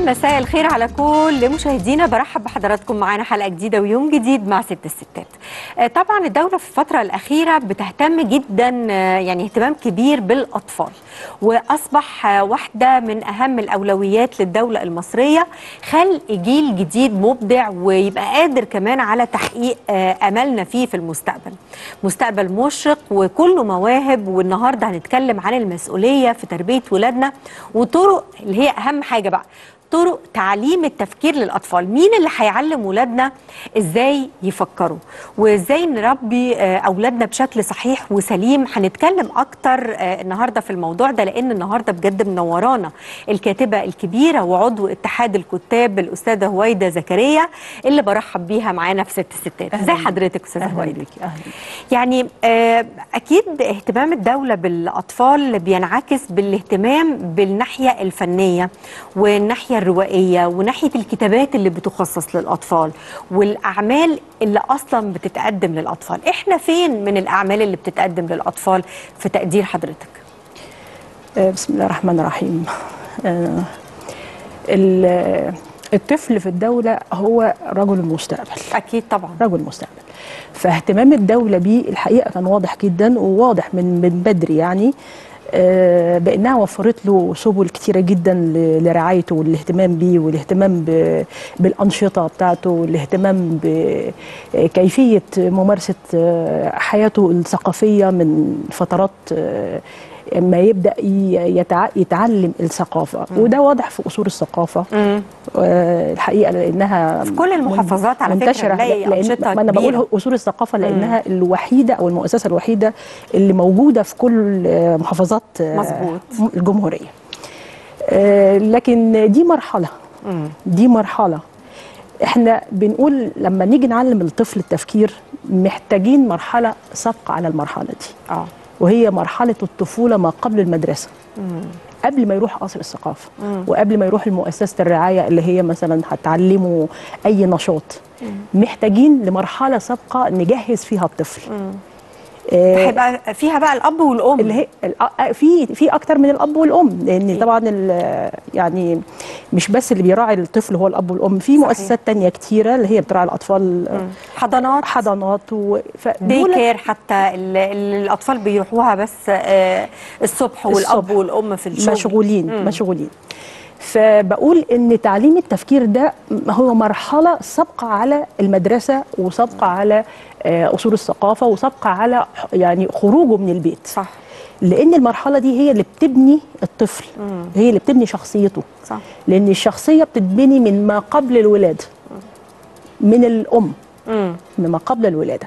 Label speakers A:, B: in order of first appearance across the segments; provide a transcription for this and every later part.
A: مساء الخير على كل مشاهدينا برحب بحضراتكم معانا حلقه جديده ويوم جديد مع ست الستات آه، طبعا الدوله في الفتره الاخيره بتهتم جدا آه، يعني اهتمام كبير بالاطفال واصبح آه، واحده من اهم الاولويات للدوله المصريه خلق جيل جديد مبدع ويبقى قادر كمان على تحقيق آه، املنا فيه في المستقبل مستقبل مشرق وكله مواهب والنهارده هنتكلم عن المسؤوليه في تربيه ولادنا وطرق اللي هي اهم حاجه بقى طرق تعليم التفكير للاطفال مين اللي هيعلم ولادنا ازاي يفكروا وازاي نربي آه، اولادنا بشكل صحيح وسليم هنتكلم اكتر آه، النهارده في الموضوع ده لان النهارده بجد منورانا الكاتبه الكبيره وعضو اتحاد الكتاب الاستاذه هويده زكريا اللي برحب بيها معانا في ست الستات ازي حضرتك استاذه
B: اهلا
A: هويده
B: بيكي اهلا
A: يعني آه، اكيد اهتمام الدوله بالاطفال بينعكس بالاهتمام بالناحيه الفنيه والناحيه الروائيه وناحيه الكتابات اللي بتخصص للاطفال والاعمال اللي اصلا بتتقدم للاطفال احنا فين من الاعمال اللي بتتقدم للاطفال في تقدير حضرتك
B: آه، بسم الله الرحمن الرحيم آه، ال- الطفل في الدولة هو رجل المستقبل
A: اكيد طبعا
B: رجل المستقبل فاهتمام الدولة بيه الحقيقة كان واضح جدا وواضح من من بدري يعني آه، بانها وفرت له سبل كتيره جدا ل- لرعايته والاهتمام بيه والاهتمام ب- بالانشطه بتاعته والاهتمام بكيفيه ممارسه آه، حياته الثقافيه من فترات آه، ما يبدا ي- يتع- يتعلم الثقافه وده واضح في اصول الثقافه
A: مم.
B: آه، الحقيقه لانها
A: في كل المحافظات على فكرة
B: منتشره
A: نلاقي
B: لأن
A: أنشطة
B: ما انا
A: كبيرة.
B: بقول اصول الثقافه لانها الوحيده او المؤسسه الوحيده اللي موجوده في كل آه، محافظات آه،
A: مظبوط.
B: الجمهوريه آه، لكن دي مرحله
A: مم.
B: دي مرحله احنا بنقول لما نيجي نعلم الطفل التفكير محتاجين مرحله سابقه على المرحله دي
A: اه
B: وهي مرحله الطفوله ما قبل المدرسه
A: مم.
B: قبل ما يروح قصر الثقافه
A: مم.
B: وقبل ما يروح لمؤسسه الرعايه اللي هي مثلا هتعلمه اي نشاط محتاجين لمرحله سابقه نجهز فيها الطفل
A: مم.
B: آه،
A: هيبقى فيها بقى الاب والام
B: اللي هي الأ- في في اكتر من الاب والام لان طبعا ال- يعني مش بس اللي بيراعي الطفل هو الاب والام في
A: صحيح.
B: مؤسسات تانية كتيره اللي هي بتراعي الاطفال
A: مم. حضانات
B: حضانات و...
A: دي
B: فدول-
A: كير حتى ال- ال- الاطفال بيروحوها بس آه، الصبح والاب
B: الصبح.
A: والام في الشغل
B: مشغولين
A: مم.
B: مشغولين فبقول ان تعليم التفكير ده هو مرحله سابقه على المدرسه وسابقه على آه، اصول الثقافه وسابقه على يعني خروجه من البيت
A: صح
B: لان المرحله دي هي اللي بتبني الطفل
A: مم.
B: هي اللي بتبني شخصيته
A: صح
B: لان الشخصيه بتتبني من ما قبل الولاده من الام
A: مم.
B: مما قبل الولاده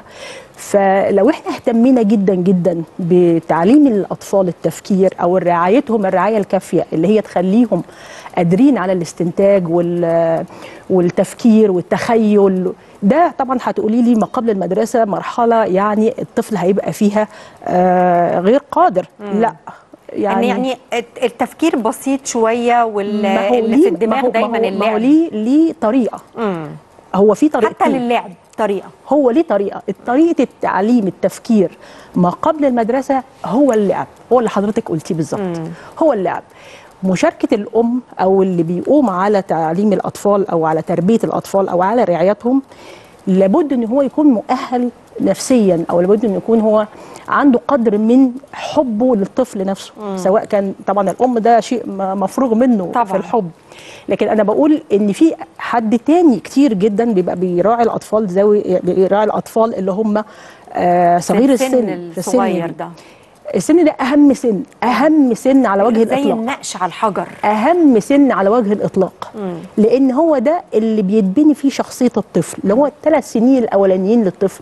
B: فلو احنا اهتمينا جدا جدا بتعليم الاطفال التفكير او رعايتهم الرعايه الكافيه اللي هي تخليهم قادرين على الاستنتاج وال والتفكير والتخيل ده طبعا هتقولي لي ما قبل المدرسه مرحله يعني الطفل هيبقى فيها آه غير قادر لا
A: يعني يعني الت- التفكير بسيط شويه وال-
B: ما هو
A: اللي في
B: ليه-
A: الدماغ
B: ما هو
A: دايما
B: ما هو, ما هو
A: اللعب
B: ليه ليه طريقه
A: مم.
B: هو في
A: حتى
B: طريقتين
A: للعب طريقه
B: هو ليه طريقه طريقه التعليم التفكير ما قبل المدرسه هو اللعب هو اللي حضرتك قلتيه بالظبط
A: مم.
B: هو اللعب مشاركه الام او اللي بيقوم على تعليم الاطفال او على تربيه الاطفال او على رعايتهم لابد ان هو يكون مؤهل نفسيا او لابد ان يكون هو عنده قدر من حبه للطفل نفسه
A: مم.
B: سواء كان طبعا الام ده شيء م- مفروغ منه
A: طبعاً.
B: في الحب لكن انا بقول ان في حد تاني كتير جدا بيبقى بيراعي الاطفال ذوي بيراعي الاطفال اللي هم آه صغير
A: في
B: السن
A: السن
B: في
A: الصغير
B: دي.
A: ده
B: السن ده اهم سن اهم سن على وجه
A: زي
B: الاطلاق
A: النقش على الحجر
B: اهم سن على وجه الاطلاق
A: مم.
B: لان هو ده اللي بيتبني فيه شخصيه الطفل اللي هو الثلاث سنين الاولانيين للطفل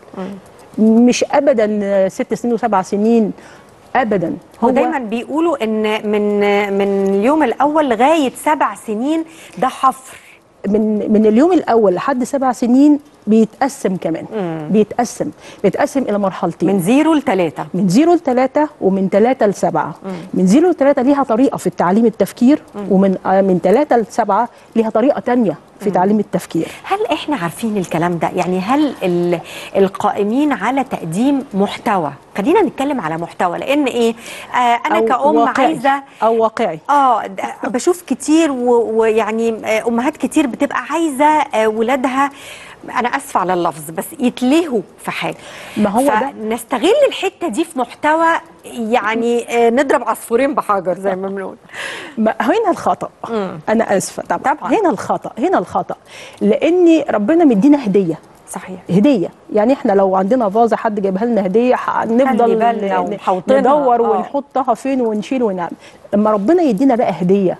B: مش ابدا ست سنين وسبع سنين ابدا
A: هو دايما بيقولوا ان من من اليوم الاول لغايه سبع سنين ده حفر
B: من من اليوم الاول لحد سبع سنين بيتقسم كمان بيتقسم بيتقسم الى مرحلتين
A: من زيرو لثلاثة
B: من زيرو لثلاثة ومن ثلاثة لسبعة من زيرو لثلاثة ليها طريقة في التعليم التفكير ومن آه من ثلاثة لسبعة ليها طريقة تانية في تعليم التفكير
A: هل احنا عارفين الكلام ده يعني هل ال- القائمين على تقديم محتوى خلينا نتكلم على محتوى لان ايه آه انا
B: أو
A: كأم
B: واقعي.
A: عايزة
B: أو واقعي
A: اه د- بشوف كتير و- ويعني آه، امهات كتير بتبقى عايزه آه، ولادها انا اسفه على اللفظ بس يتلهوا في حاجه
B: ما هو ده.
A: فنستغل الحته دي في محتوى يعني آه، نضرب عصفورين بحجر زي ما بنقول
B: ما هنا الخطأ أنا آسفة طبعا.
A: طبعاً.
B: هنا الخطأ هنا الخطأ لأن ربنا مدينا هدية
A: صحيح
B: هديه يعني احنا لو عندنا فازه حد جايبها لنا هديه هنفضل
A: بالنا
B: ن-
A: ومحوطينها.
B: ندور
A: آه.
B: ونحطها فين ونشيل ونعمل لما ربنا يدينا بقى هديه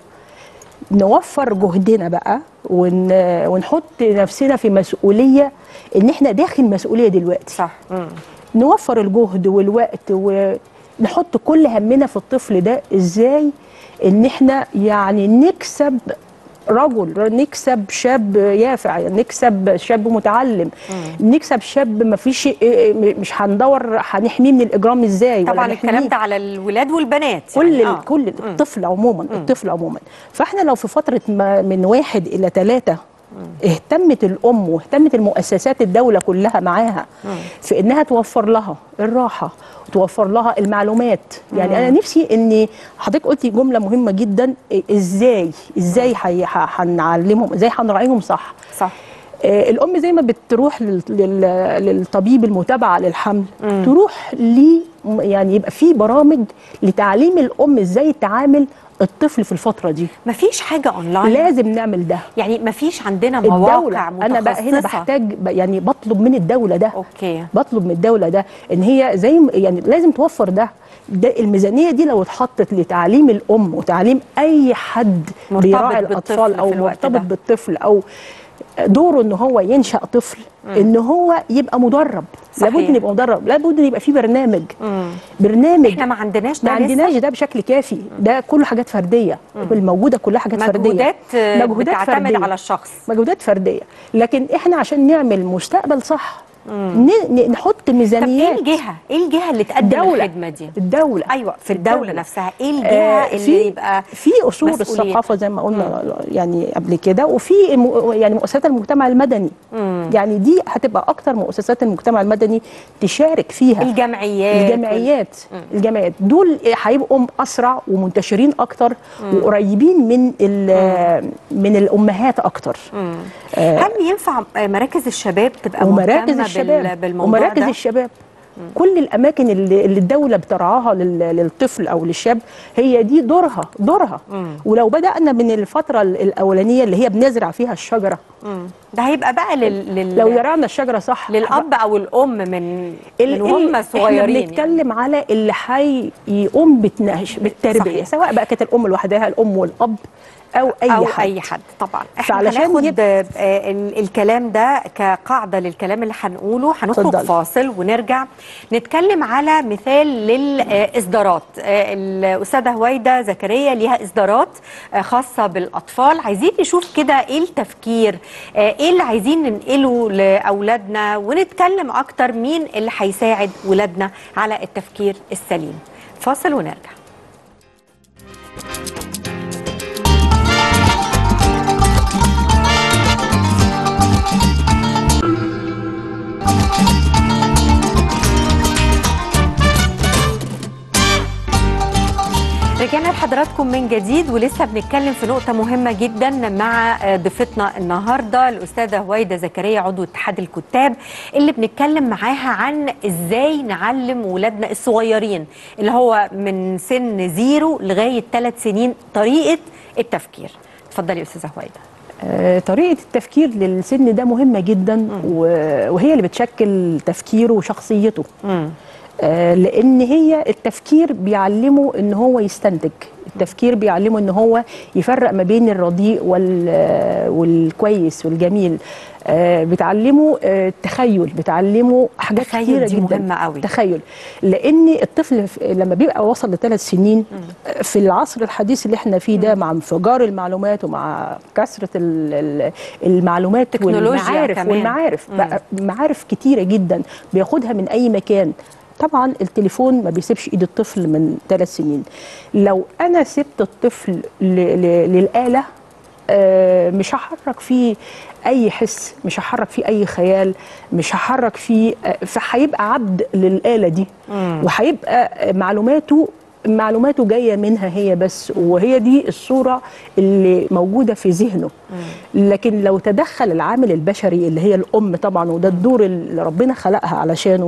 B: نوفر جهدنا بقى ون... ونحط نفسنا في مسؤوليه ان احنا داخل مسؤوليه دلوقتي
A: صح مم.
B: نوفر الجهد والوقت ونحط كل همنا في الطفل ده ازاي ان احنا يعني نكسب رجل نكسب شاب يافع نكسب شاب متعلم نكسب شاب ما فيش مش هندور هنحميه من الاجرام ازاي ولا
A: طبعا
B: نحميه.
A: الكلام ده على الولاد والبنات
B: كل
A: يعني.
B: ال-
A: آه.
B: كل الطفل عموما الطفل عموما فاحنا لو في فتره ما من واحد الى ثلاثه اهتمت الام واهتمت المؤسسات الدوله كلها معاها في انها توفر لها الراحه وتوفر لها المعلومات يعني انا نفسي ان حضرتك قلتي جمله مهمه جدا إيه، ازاي ازاي حي- ح- هنعلمهم ازاي هنراعيهم صح
A: صح
B: آه، الام زي ما بتروح لل- لل- للطبيب المتابعه للحمل تروح ل يعني يبقى في برامج لتعليم الام ازاي تعامل الطفل في الفتره دي
A: مفيش حاجه اونلاين
B: لازم نعمل ده
A: يعني مفيش عندنا مواقع
B: الدوله انا بقى هنا
A: متخصصة.
B: بحتاج ب- يعني بطلب من الدوله ده
A: اوكي
B: بطلب من الدوله ده ان هي زي م- يعني لازم توفر ده ده الميزانيه دي لو اتحطت لتعليم الام وتعليم اي حد
A: مرتبط
B: بيراعي
A: بالطفل
B: الاطفال او
A: في الوقت
B: مرتبط
A: ده.
B: بالطفل او دوره ان هو ينشا طفل ان هو يبقى مدرب
A: صحيح.
B: لابد ان يبقى مدرب لابد ان يبقى في برنامج برنامج
A: احنا ما عندناش ده
B: ما
A: لسه؟
B: عندناش ده بشكل كافي ده كله حاجات فرديه الموجوده كلها حاجات فرديه
A: مجهودات آه، بتعتمد على الشخص
B: مجهودات فرديه لكن احنا عشان نعمل مستقبل صح ن- ن- نحط
A: طب ايه
B: ميزانيات
A: الجهه ايه الجهه اللي تقدم
B: الدولة.
A: الخدمه دي
B: الدوله
A: ايوه في الدوله,
B: الدولة.
A: نفسها ايه الجهه
B: آه،
A: اللي
B: في
A: يبقى
B: في اصول
A: مسؤولية.
B: الثقافه زي ما قلنا يعني قبل كده وفي م- يعني مؤسسات المجتمع المدني يعني دي هتبقى اكتر مؤسسات المجتمع المدني تشارك فيها
A: الجمعيات
B: الجمعيات الجمعيات دول هيبقوا اسرع ومنتشرين اكتر وقريبين من ال- من الامهات اكتر آه،
A: هل ينفع مراكز الشباب تبقى
B: ومراكز
A: مهتمة
B: الشباب
A: بال- بالموضوع
B: ومراكز
A: ده؟
B: الشباب كل الاماكن اللي, اللي الدوله بترعاها لل- للطفل او للشاب هي دي دورها دورها ولو بدانا من الفتره ال- الاولانيه اللي هي بنزرع فيها الشجره
A: مم. ده هيبقى بقى لل... لل...
B: لو زرعنا الشجره صح
A: للاب او الام من
B: ال-
A: من وهم
B: ال-
A: صغيرين
B: احنا
A: يعني.
B: بنتكلم على اللي هيقوم بالتناقش بالتربيه
A: صحيح.
B: سواء بقى كانت الام لوحدها الام والاب او اي
A: او
B: حد
A: اي حد طبعا احنا
B: فعلشان
A: هناخد
B: يبقى-
A: آه، ال- الكلام ده كقاعده للكلام اللي هنقوله هنخرج
B: اتفضلي.
A: فاصل ونرجع نتكلم على مثال للاصدارات آه، الاستاذه هويده زكريا ليها اصدارات آه، خاصه بالاطفال عايزين نشوف كده ايه التفكير آه، ايه اللي عايزين ننقله لاولادنا ونتكلم اكتر مين اللي هيساعد ولادنا على التفكير السليم فاصل ونرجع رجعنا لحضراتكم من جديد ولسه بنتكلم في نقطة مهمة جدا مع آه، ضيفتنا النهاردة الأستاذة هويدا زكريا عضو اتحاد الكتاب اللي بنتكلم معاها عن ازاي نعلم ولادنا الصغيرين اللي هو من سن زيرو لغاية ثلاث سنين طريقة التفكير اتفضلي يا أستاذة هويدا
B: آه، طريقة التفكير للسن ده مهمة جدا و- وهي اللي بتشكل تفكيره وشخصيته آه، لأن هي التفكير بيعلمه إن هو يستنتج التفكير بيعلمه ان هو يفرق ما بين الرديء وال والكويس والجميل آه، بتعلمه آه، التخيل بتعلمه حاجات
A: التخيل
B: كتيره
A: دي
B: جدا
A: مهمة قوي.
B: تخيل لان الطفل ف- لما بيبقى وصل لثلاث سنين آه، في العصر الحديث اللي احنا فيه ده مع انفجار المعلومات ومع كثره ال- ال- المعلومات
A: تكنولوجيا
B: والمعارف
A: كمان.
B: والمعارف
A: مم.
B: بقى معارف كتيره جدا بياخدها من اي مكان طبعا التليفون ما بيسيبش ايد الطفل من ثلاث سنين لو انا سبت الطفل ل- ل- للاله آه، مش هحرك فيه اي حس مش هحرك فيه اي خيال مش هحرك فيه آه، فهيبقى عبد للاله دي وهيبقى آه، معلوماته معلوماته جايه منها هي بس وهي دي الصوره اللي موجوده في ذهنه لكن لو تدخل العامل البشري اللي هي الام طبعا وده الدور اللي ربنا خلقها علشانه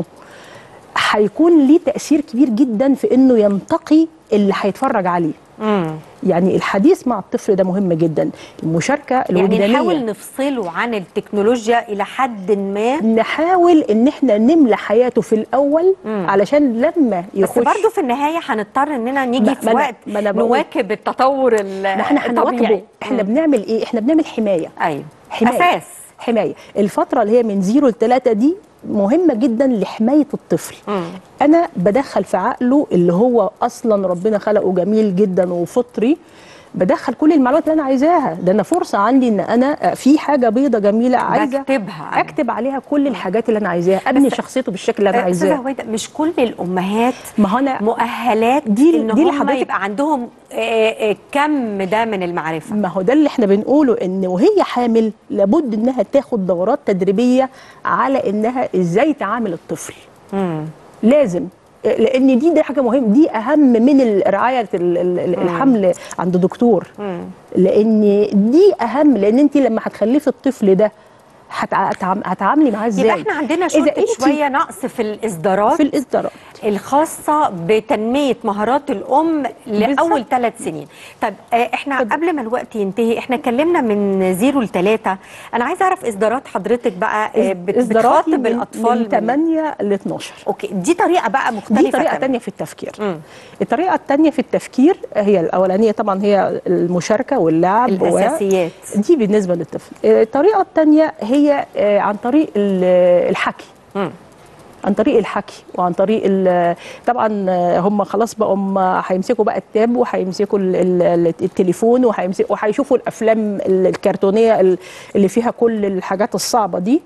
B: هيكون ليه تاثير كبير جدا في انه ينتقي اللي هيتفرج عليه
A: مم.
B: يعني الحديث مع الطفل ده مهم جدا المشاركه
A: يعني
B: الوجدانيه
A: نحاول نفصله عن التكنولوجيا الى حد ما
B: نحاول ان احنا نملى حياته في الاول
A: مم.
B: علشان لما
A: بس
B: يخش
A: برضه في النهايه هنضطر اننا نيجي
B: ما-
A: في
B: ما أنا-
A: وقت
B: ما أنا بقول-
A: نواكب التطور ال-
B: ما احنا
A: الطبيعي
B: هنواكبه احنا
A: مم.
B: بنعمل ايه احنا بنعمل حمايه
A: ايوه
B: حمايه
A: اساس
B: حمايه الفتره اللي هي من زيرو لثلاثة دي مهمه جدا لحمايه الطفل
A: مم.
B: انا بدخل في عقله اللي هو اصلا ربنا خلقه جميل جدا وفطري بدخل كل المعلومات اللي انا عايزاها ده انا فرصه عندي ان انا في حاجه بيضه جميله عايزه
A: بكتبها أنا.
B: اكتب عليها كل الحاجات اللي انا عايزاها ابني شخصيته بالشكل اللي انا
A: آه، استاذه
B: عايزاه
A: هويدا مش كل الامهات
B: ما هو انا
A: مؤهلات
B: دي-
A: ان
B: دي اللي
A: هم
B: حضرتك-
A: يبقى عندهم آه، آه، كم ده من المعرفه
B: ما هو ده اللي احنا بنقوله ان وهي حامل لابد انها تاخد دورات تدريبيه على انها ازاي تعامل الطفل
A: مم.
B: لازم لان دي دي حاجه مهمه دي اهم من الرعايه ال- ال- الحمل عند دكتور
A: مم.
B: لان دي اهم لان انت لما هتخلفي الطفل ده هتع- هتعام- هتعاملي معاه ازاي
A: يبقى احنا عندنا
B: إذا
A: شويه
B: أنت
A: شويه نقص في الاصدارات
B: في الاصدارات
A: الخاصة بتنمية مهارات الأم لأول ثلاث سنين طب آه، احنا
B: اتفضل.
A: قبل ما الوقت ينتهي احنا اتكلمنا من زيرو لثلاثة أنا عايزة أعرف إصدارات حضرتك بقى آه، بت-
B: اصداراتي
A: بتخاطب
B: من,
A: الأطفال
B: من 8 ل 12
A: أوكي دي طريقة بقى مختلفة
B: دي طريقه
A: تماماً.
B: تانية في التفكير
A: مم.
B: الطريقه التانية في التفكير هي الاولانيه طبعا هي المشاركه واللعب و-
A: الأساسيات
B: دي بالنسبه للطفل الطريقه الثانيه هي آه، عن طريق ال- الحكي
A: مم.
B: عن طريق الحكي وعن طريق ال- طبعا آه، هم خلاص بقوا هم هيمسكوا بقى التاب وهيمسكوا ال- ال- التليفون وهيمسكوا وهيشوفوا الافلام ال- الكرتونيه ال- اللي فيها كل الحاجات الصعبه دي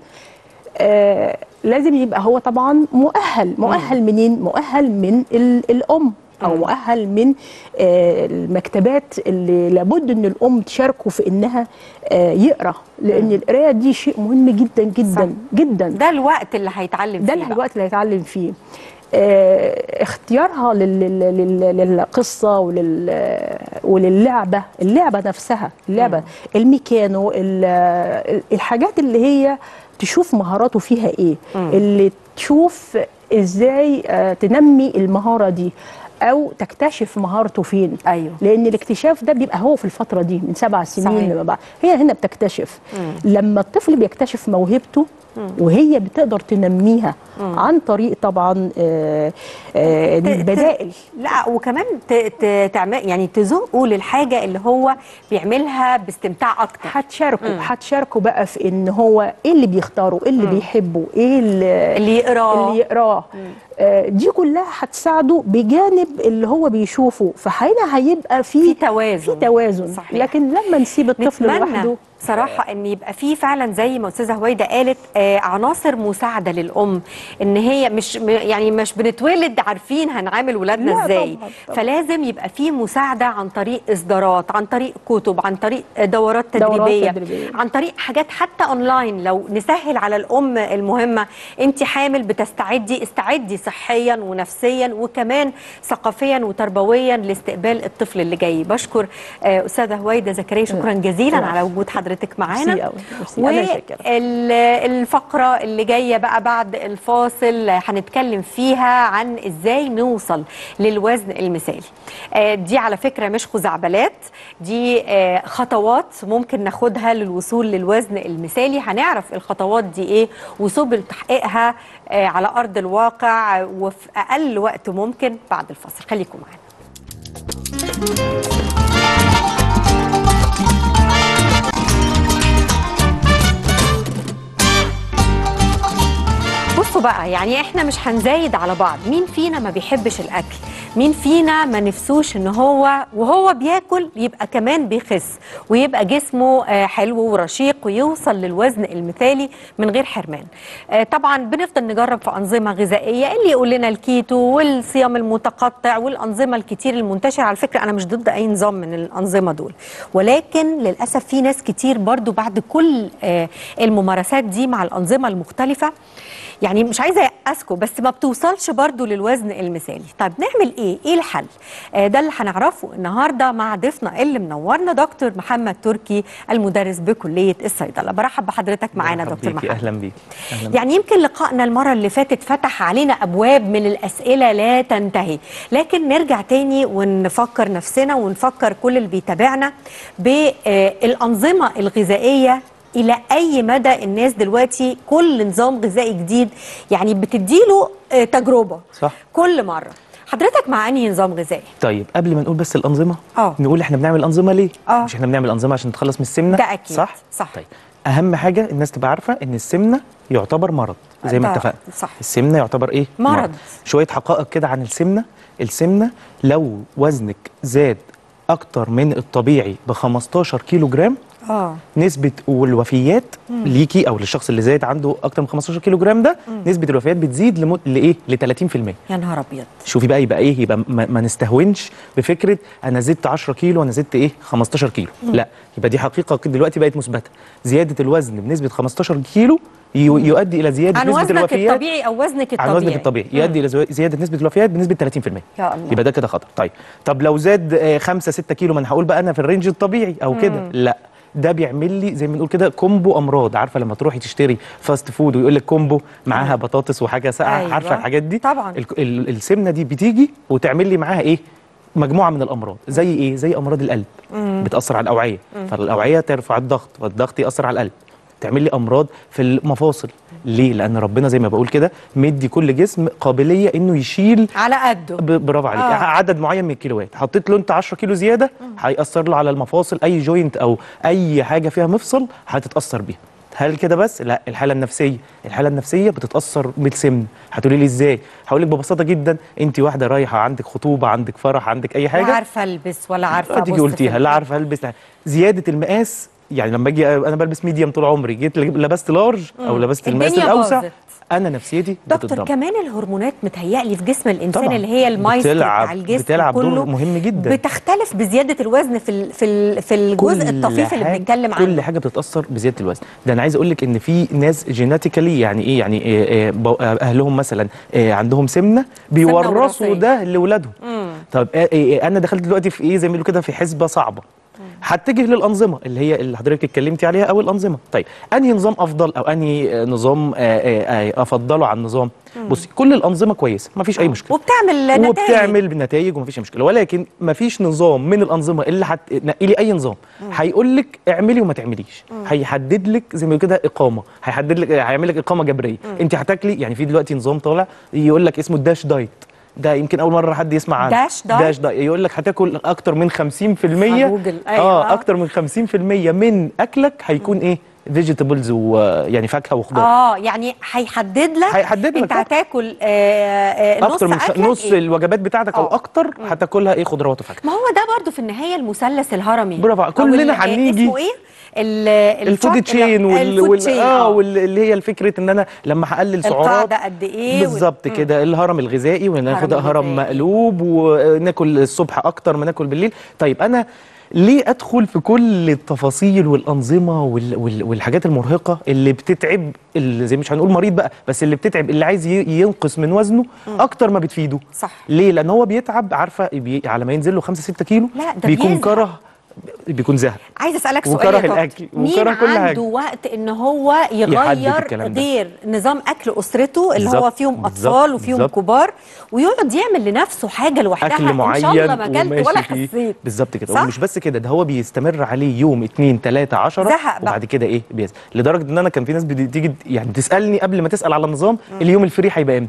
B: آه لازم يبقى هو طبعا مؤهل مؤهل منين مؤهل من ال- الام او
A: مم.
B: مؤهل من آه المكتبات اللي لابد ان الام تشاركه في انها آه يقرا لان القرايه دي شيء مهم جدا جدا
A: صح.
B: جدا
A: ده الوقت اللي هيتعلم
B: ده
A: فيه بقى.
B: الوقت اللي هيتعلم فيه آه، اختيارها لل- لل- لل- للقصه ولل وللعبه اللعبه نفسها اللعبه الميكانو ال- الحاجات اللي هي تشوف مهاراته فيها ايه اللي تشوف ازاي آه، تنمي المهاره دي او تكتشف مهارته فين
A: أيوه
B: لان الاكتشاف ده بيبقى هو في الفتره دي من سبع سنين
A: صحيح.
B: لما بعد هي هنا بتكتشف لما الطفل بيكتشف موهبته وهي بتقدر تنميها عن طريق طبعا آه، آه،
A: ت- ت-
B: البدائل
A: لا وكمان ت- ت- تعمل يعني تزقه للحاجة اللي هو بيعملها باستمتاع أكتر
B: هتشاركوا هتشاركوا بقى في ان هو ايه اللي بيختاره ايه اللي بيحبه ايه اللي,
A: اللي يقراه
B: اللي يقراه آه، دي كلها هتساعده بجانب اللي هو بيشوفه فهنا هيبقى
A: في
B: في
A: توازن
B: في توازن
A: صحيح.
B: لكن لما نسيب الطفل
A: نتمنى
B: لوحده
A: صراحة ان يبقى في فعلا زي ما استاذة هويدا قالت آه عناصر مساعدة للأم ان هي مش م- يعني مش بنتولد عارفين هنعامل ولادنا
B: لا
A: ازاي
B: طبعاً، طبعاً.
A: فلازم يبقى في مساعدة عن طريق اصدارات عن طريق كتب عن طريق دورات
B: دورات
A: تدريبية,
B: تدريبية.
A: عن طريق حاجات حتى اونلاين لو نسهل على الام المهمه انت حامل بتستعدي استعدي صحيا ونفسيا وكمان ثقافيا وتربويا لاستقبال الطفل اللي جاي بشكر آه، استاذه هويدا زكريا شكرا جزيلا
B: العفو.
A: على وجود حضرتك
B: ميرسي
A: معانا
B: أوي، ميرسي. أنا شاكرة.
A: والفقره اللي جايه بقى بعد الفاصل هنتكلم فيها عن ازاي نوصل للوزن المثالي آه، دي على فكره مش خزعبلات دي آه، خطوات ممكن ناخدها للوصول للوزن المثالي هنعرف الخطوات دي ايه وسبل تحقيقها آه، على ارض الواقع وفي اقل وقت ممكن بعد الفاصل خليكم معانا بصوا بقى يعني احنا مش هنزايد على بعض مين فينا ما بيحبش الاكل مين فينا ما نفسوش ان هو وهو بياكل يبقى كمان بيخس ويبقى جسمه آه، حلو ورشيق ويوصل للوزن المثالي من غير حرمان آه، طبعا بنفضل نجرب في انظمه غذائيه اللي يقول لنا الكيتو والصيام المتقطع والانظمه الكتير المنتشره على فكره انا مش ضد اي نظام من الانظمه دول ولكن للاسف في ناس كتير برضو بعد كل آه، الممارسات دي مع الانظمه المختلفه يعني مش عايزه ايأسكم بس ما بتوصلش برضو للوزن المثالي طيب نعمل ايه ايه الحل آه ده اللي هنعرفه النهارده مع ضيفنا اللي منورنا دكتور محمد تركي المدرس بكليه الصيدله برحب بحضرتك معانا
C: مرحب
A: دكتور
C: بيكي،
A: محمد
C: اهلا بيك أهلاً بيك.
A: يعني يمكن لقائنا المرة اللي فاتت فتح علينا أبواب من الأسئلة لا تنتهي لكن نرجع تاني ونفكر نفسنا ونفكر كل اللي بيتابعنا بالأنظمة الغذائية إلى أي مدى الناس دلوقتي كل نظام غذائي جديد يعني بتديله آه، تجربة
C: صح.
A: كل مرة حضرتك مع أنهي نظام غذائي؟
C: طيب قبل ما نقول بس الانظمه
A: آه.
C: نقول احنا بنعمل انظمه ليه
A: آه.
C: مش احنا بنعمل انظمه عشان نتخلص من السمنه
A: ده أكيد.
C: صح
A: صح.
C: طيب اهم حاجه الناس تبقى عارفه ان السمنه يعتبر مرض زي ما
A: ده
C: اتفقنا
A: صح.
C: السمنه يعتبر ايه
A: مرض.
C: شويه حقائق كده عن السمنه السمنه لو وزنك زاد اكتر من الطبيعي ب 15 كيلو جرام
A: آه
C: نسبة والوفيات ليكي او للشخص اللي زايد عنده اكتر من 15 كيلو جرام ده نسبة الوفيات بتزيد لمد... لايه؟ ل 30%
A: يا نهار أبيض
C: شوفي بقى يبقى ايه يبقى ما, ما نستهونش بفكره انا زدت 10 كيلو انا زدت ايه 15 كيلو لا يبقى دي حقيقه كده دلوقتي بقت مثبته زياده الوزن بنسبه 15 كيلو يو- يؤدي الى زياده
A: عن
C: نسبه
A: وزنك
C: الوفيات
A: الطبيعي أو وزنك الطبيعي
C: عن وزنك الطبيعي يؤدي الى زو- زياده نسبه الوفيات بنسبه 30%
A: يا الله.
C: يبقى ده كده خطر طيب طب لو زاد 5 6 كيلو ما انا هقول بقى انا في الرينج الطبيعي او كده لا ده بيعمل لي زي ما بنقول كده كومبو امراض عارفه لما تروحي تشتري فاست فود ويقول لك كومبو معاها بطاطس وحاجه ساقعه
A: أيوة.
C: عارفه الحاجات دي
A: طبعاً.
C: ال- ال- السمنه دي بتيجي وتعمل لي معاها ايه مجموعه من الامراض زي ايه زي امراض القلب بتاثر على الاوعيه فالاوعيه ترفع الضغط والضغط ياثر على القلب تعمل لي امراض في المفاصل ليه لان ربنا زي ما بقول كده مدي كل جسم قابليه انه يشيل
A: على قده
C: ب- برافو عليك
A: آه.
C: آه. عدد معين من الكيلوات حطيت له انت 10 كيلو زياده هيأثر له على المفاصل اي جوينت او اي حاجه فيها مفصل هتتأثر بيها هل كده بس لا الحاله النفسيه الحاله النفسيه بتتاثر بالسمن هتقولي لي ازاي هقول لك ببساطه جدا انت واحده رايحه عندك خطوبه عندك فرح عندك اي
A: لا
C: حاجه
A: عارفه البس ولا عارفه
C: تيجي
A: أبص
C: قلتيها
A: في
C: لا عارفه البس لا. زياده المقاس يعني لما اجي انا بلبس ميديم طول عمري جيت لبست لارج او لبست المقاس
A: الدنيا
C: الاوسع
A: باظت.
C: انا نفسيتي
A: دكتور
C: بتتدمر.
A: كمان الهرمونات متهيألي في جسم الانسان
C: طبعاً.
A: اللي هي المايسترو
C: بتلعب-
A: بتاع الجسم
C: بتلعب دور
A: كله
C: مهم جدا.
A: بتختلف بزياده الوزن في ال- في ال- في الجزء الطفيف اللي
C: حاجة-
A: بنتكلم عنه
C: كل حاجه بتتاثر بزياده الوزن ده انا عايز اقول لك ان في ناس جيناتيكالي يعني ايه يعني إيه إيه بو- اهلهم مثلا إيه عندهم سمنه بيورثوا
A: وراثية.
C: ده لاولادهم طب إيه إيه انا دخلت دلوقتي في ايه زي ما بيقولوا كده في حسبه صعبه هتجه للانظمه اللي هي اللي حضرتك اتكلمتي عليها او الانظمه طيب انهي نظام افضل او انهي آه، نظام آه، آه، آه، افضله عن نظام بصي كل الانظمه كويسه مفيش اي مشكله
A: وبتعمل نتائج
C: وبتعمل بنتائج ومفيش مشكله ولكن مفيش نظام من الانظمه اللي هتنقلي اي نظام هيقول لك اعملي وما تعمليش هيحدد لك زي ما بيقولوا كده اقامه هيحدد لك هيعمل لك اقامه جبريه انت هتاكلي يعني في دلوقتي نظام طالع يقول لك اسمه الداش دايت ده يمكن اول مره حد يسمع عنه
A: داش دايت؟
C: داش دايت يقول لك هتاكل اكتر من 50%
A: هجوجل. أيوة.
C: اه اكتر من 50% من اكلك هيكون ايه فيجيتابلز ويعني فاكهه وخضار
A: اه يعني هيحدد لك
C: هيحدد لك
A: انت
C: طبعاً.
A: هتاكل آه آه نص
C: اكتر من خ-
A: أكلك
C: نص
A: إيه؟
C: الوجبات بتاعتك او
A: آه.
C: اكتر هتاكلها ايه خضروات وفاكهه
A: ما هو ده برضو في النهايه المثلث الهرمي
C: برافو عليك.
A: أو
C: كلنا
A: ال- آه،
C: هنيجي-
A: اسمه ايه ال-
C: الفود
A: الفرق-
C: تشين وال...
A: الفود
C: وال...
A: تشين،
C: اه واللي هي الفكره ان انا لما هقلل سعرات
A: القاعده قد ايه وال-
C: بالظبط كده الهرم الغذائي وناخد
A: الهرم
C: هرم
A: الغذائي.
C: مقلوب وناكل الصبح اكتر ما ناكل بالليل طيب انا ليه ادخل في كل التفاصيل والانظمه وال... وال... والحاجات المرهقه اللي بتتعب اللي زي مش هنقول مريض بقى بس اللي بتتعب اللي عايز ي... ينقص من وزنه اكتر ما بتفيده
A: صح.
C: ليه لان هو بيتعب عارفه بي... على ما ينزل له 5 6 كيلو
A: لا، ده
C: بيكون
A: بيزهق.
C: كره بيكون زهق
A: عايزه اسالك سؤال
C: وكره
A: يا دكتور.
C: الأكل،
A: مين
C: وكره كل حاجة.
A: عنده وقت ان هو
C: يحدد
A: يغير
C: الكلام ده.
A: غير نظام اكل اسرته اللي هو
C: بالظبط،
A: فيهم
C: بالظبط،
A: اطفال وفيهم
C: بالظبط.
A: كبار ويقعد يعمل لنفسه حاجه لوحدها
C: اكل معين
A: ان شاء الله ما اكلت
C: وماشي
A: ولا
C: فيه.
A: حسيت
C: بالظبط كده
A: صح؟
C: ومش بس كده ده هو بيستمر عليه يوم اتنين تلاته عشرة
A: زهق بقى.
C: وبعد كده ايه بيزهق لدرجه ان انا كان في ناس بتيجي يعني تسالني قبل ما تسال على النظام اليوم الفري هيبقى امتى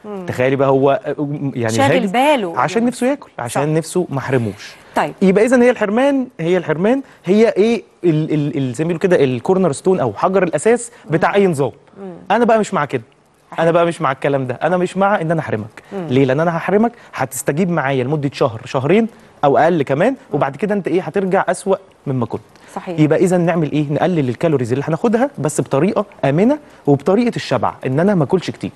C: تخيلي بقى هو يعني
A: شاغل
C: هاجس
A: باله.
C: عشان نفسه ياكل عشان
A: صح.
C: نفسه ما حرموش
A: طيب
C: يبقى اذا هي الحرمان هي الحرمان هي ايه ال- ال- ال- زي ما بيقولوا كده الكورنر ستون او حجر الاساس بتاع اي نظام انا بقى مش مع كده انا بقى مش مع الكلام ده انا مش مع ان انا احرمك ليه لان انا هحرمك هتستجيب معايا لمده شهر شهرين او اقل كمان وبعد كده انت ايه هترجع اسوا مما كنت
A: صحيح.
C: يبقى اذا نعمل ايه نقلل الكالوريز اللي هناخدها بس بطريقه امنه وبطريقه الشبع ان انا ما اكلش كتير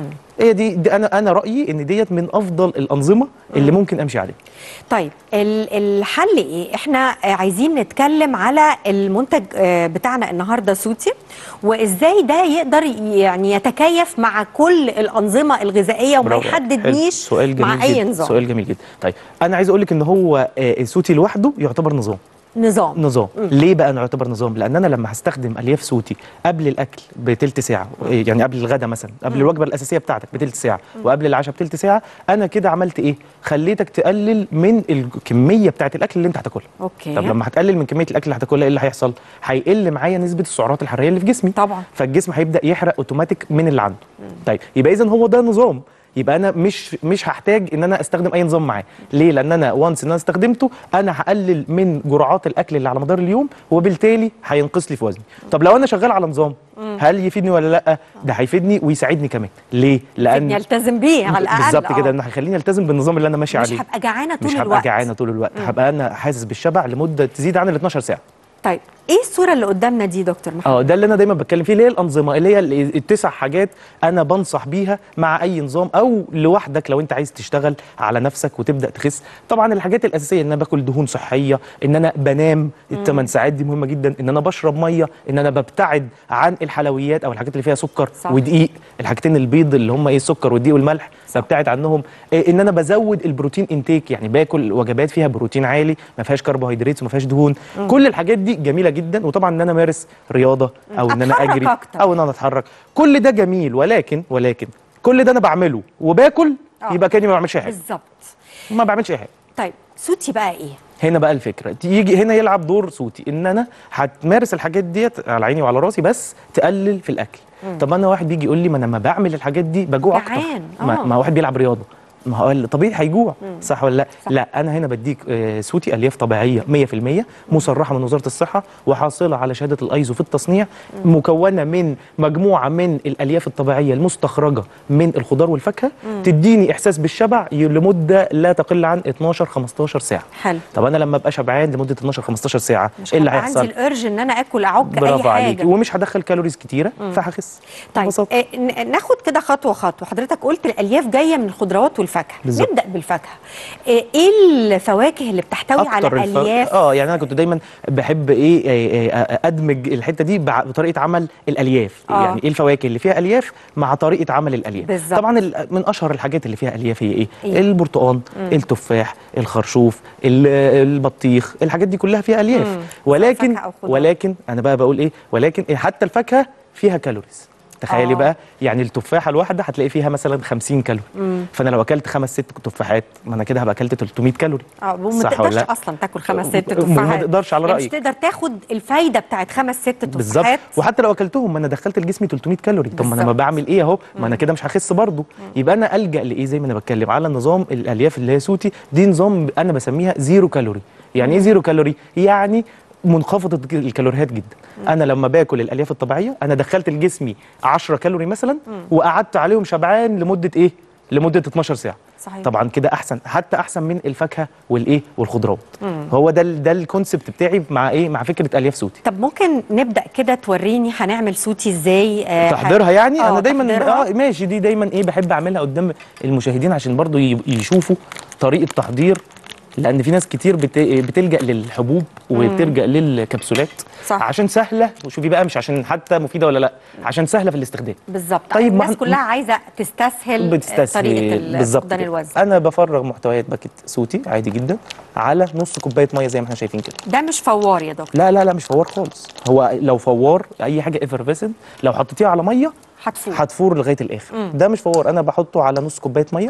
C: هي دي, دي انا انا رايي ان ديت من افضل الانظمه اللي ممكن امشي عليها
A: طيب ال- الحل ايه احنا آه، عايزين نتكلم على المنتج آه، بتاعنا النهارده سوتي وازاي ده يقدر يعني يتكيف مع كل الانظمه الغذائيه وما
C: برافو. حلو.
A: يحددنيش
C: سؤال جميل
A: مع اي
C: جدا.
A: نظام
C: سؤال جميل جدا طيب انا عايز اقول لك ان هو آه، السوتي لوحده يعتبر نظام
A: نظام
C: نظام ليه بقى نعتبر نظام لان انا لما هستخدم الياف صوتي قبل الاكل بتلت ساعه يعني قبل الغداء مثلا قبل الوجبه الاساسيه بتاعتك بتلت ساعه وقبل العشاء بتلت ساعه انا كده عملت ايه خليتك تقلل من الكميه بتاعت الاكل اللي انت هتاكلها
A: اوكي
C: طب لما هتقلل من كميه الاكل اللي هتاكلها ايه اللي هيحصل هيقل معايا نسبه السعرات الحراريه اللي في جسمي
A: طبعا.
C: فالجسم هيبدا يحرق اوتوماتيك من اللي عنده طيب يبقى اذا هو ده نظام يبقى انا مش مش هحتاج ان انا استخدم اي نظام معاه ليه لان انا وانس ان انا استخدمته انا هقلل من جرعات الاكل اللي على مدار اليوم وبالتالي هينقص لي في وزني طب لو انا شغال على نظام هل يفيدني ولا لا ده هيفيدني ويساعدني كمان ليه لان
A: يلتزم بيه على الاقل
C: بالظبط كده
A: آه.
C: انه هيخليني التزم بالنظام اللي انا ماشي
A: مش
C: عليه
A: هبقى جعانه طول
C: مش هبقى
A: الوقت
C: جعانه طول الوقت هبقى انا حاسس بالشبع لمده تزيد عن ال 12 ساعه
A: طيب ايه الصوره اللي قدامنا دي دكتور محمد
C: اه ده اللي انا دايما بتكلم فيه اللي هي الانظمه اللي هي ال- التسع حاجات انا بنصح بيها مع اي نظام او لوحدك لو انت عايز تشتغل على نفسك وتبدا تخس طبعا الحاجات الاساسيه ان انا باكل دهون صحيه ان انا بنام الثمان ساعات دي مهمه جدا ان انا بشرب ميه ان انا ببتعد عن الحلويات او الحاجات اللي فيها سكر
A: صح.
C: ودقيق الحاجتين البيض اللي هم ايه السكر والدقيق والملح ببتعد عنهم إيه ان انا بزود البروتين انتيك يعني باكل وجبات فيها بروتين عالي ما فيهاش كربوهيدرات وما فيهاش دهون كل الحاجات دي جميله جدا وطبعا ان انا امارس رياضه او ان انا
A: أتحرك
C: اجري
A: أكتر.
C: او ان انا اتحرك كل ده جميل ولكن ولكن كل ده انا بعمله وباكل
A: آه.
C: يبقى كاني ما بعملش اي حاجه
A: بالظبط
C: ما بعملش اي حاجه
A: طيب سوتي بقى ايه
C: هنا بقى الفكره يجي هنا يلعب دور صوتي ان انا هتمارس الحاجات ديت على عيني وعلى راسي بس تقلل في الاكل طب انا واحد بيجي يقول لي ما انا لما بعمل الحاجات دي بجوع اكتر
A: جعان،
C: ما,
A: آه.
C: ما واحد بيلعب رياضه ما هو طبيعي هيجوع صح ولا لا
A: صح.
C: لا انا هنا بديك آه، سوتي الياف طبيعيه 100% مصرحه من وزاره الصحه وحاصله على شهاده الايزو في التصنيع مكونه من مجموعه من الالياف الطبيعيه المستخرجه من الخضار والفاكهه تديني احساس بالشبع ي- لمده لا تقل عن 12 15 ساعه
A: حلو
C: طب انا لما ابقى شبعان لمده 12 15 ساعه
A: مش
C: ايه اللي
A: هيبقى عندي
C: هيحصل
A: الارج ان انا اكل اعك اي
C: برافو
A: حاجه
C: عليكي ومش هدخل كالوريز كتيره فهخس
A: طيب
C: ببساطة.
A: آه، ن- ناخد كده خطوه خطوه حضرتك قلت الالياف جايه من الخضروات والفاكهه
C: بالظبط.
A: نبدا بالفاكهه آه، ايه الفواكه اللي بتحتوي على
C: الف-
A: الياف
C: اه يعني انا كنت دايما بحب ايه آه، آه، ادمج الحته دي بع- بطريقه عمل الالياف
A: آه.
C: يعني ايه الفواكه اللي فيها الياف مع طريقه عمل الالياف
A: بالظبط.
C: طبعا ال- من اشهر الحاجات اللي فيها الياف هي ايه,
A: إيه؟
C: البرتقال التفاح الخرشوف ال- البطيخ الحاجات دي كلها فيها الياف
A: مم.
C: ولكن
A: فاكهة أو خضار.
C: ولكن انا بقى بقول ايه ولكن إيه حتى الفاكهه فيها كالوريز تخيلي
A: آه.
C: بقى يعني التفاحه الواحده هتلاقي فيها مثلا 50 كالوري فانا لو اكلت خمس ست تفاحات ما انا كده هبقى اكلت 300 كالوري
A: اه وما
C: صح ولا
A: تقدرش
C: لا؟
A: اصلا تاكل خمس ست
C: ما
A: تفاحات
C: تقدرش على
A: يعني مش
C: رأيك.
A: تقدر تاخد الفايده بتاعت خمس ست
C: بالظبط
A: تفاحات
C: وحتى لو اكلتهم ما انا دخلت لجسمي 300 كالوري طب ما انا ما
A: بالظبط.
C: بعمل ايه اهو ما انا كده مش هخس برضه يبقى انا الجا لايه زي ما انا بتكلم على نظام الالياف اللي هي سوتي دي نظام انا بسميها زيرو كالوري يعني ايه زيرو كالوري يعني منخفضه الكالوريات جدا انا لما باكل الالياف الطبيعيه انا دخلت لجسمي 10 كالوري مثلا وقعدت عليهم شبعان لمده ايه لمده 12 ساعه
A: صحيح.
C: طبعا كده احسن حتى احسن من الفاكهه والايه والخضروات هو ده ال- ده الكونسبت بتاعي مع ايه مع فكره الياف سوتي
A: طب ممكن نبدا كده توريني هنعمل سوتي ازاي آه،
C: تحضيرها يعني
A: آه،
C: انا دايما
A: تحضيرها.
C: اه ماشي دي دايما ايه بحب اعملها قدام المشاهدين عشان برضو ي- يشوفوا طريقه تحضير لان في ناس كتير بت... بتلجا للحبوب وبتلجا للكبسولات
A: صح.
C: عشان سهله وشوفي بقى مش عشان حتى مفيده ولا لا عشان سهله في الاستخدام
A: بالظبط
C: طيب،
A: طيب
C: ما
A: الناس
C: هن-
A: كلها عايزه تستسهل
C: بتستسهل
A: طريقه ال-
C: بالظبط
A: فقدان
C: كده.
A: الوزن
C: انا بفرغ محتويات باكت صوتي عادي جدا على نص كوبايه ميه زي ما احنا شايفين كده
A: ده مش فوار يا دكتور
C: لا لا لا مش فوار خالص هو لو فوار اي حاجه افرفيسنت لو حطيتيها على ميه
A: هتفوق
C: هتفور لغايه الاخر ده مش فوار انا بحطه على نص كوبايه ميه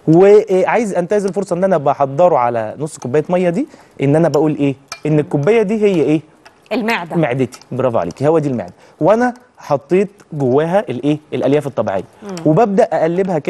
C: وعايز انتهز الفرصه ان انا بحضره على نص كوبايه ميه دي ان انا بقول ايه ان الكوبايه دي هي ايه
A: المعده
C: معدتي برافو عليكي هو دي المعده وانا حطيت جواها الايه الالياف الطبيعيه وببدا اقلبها كده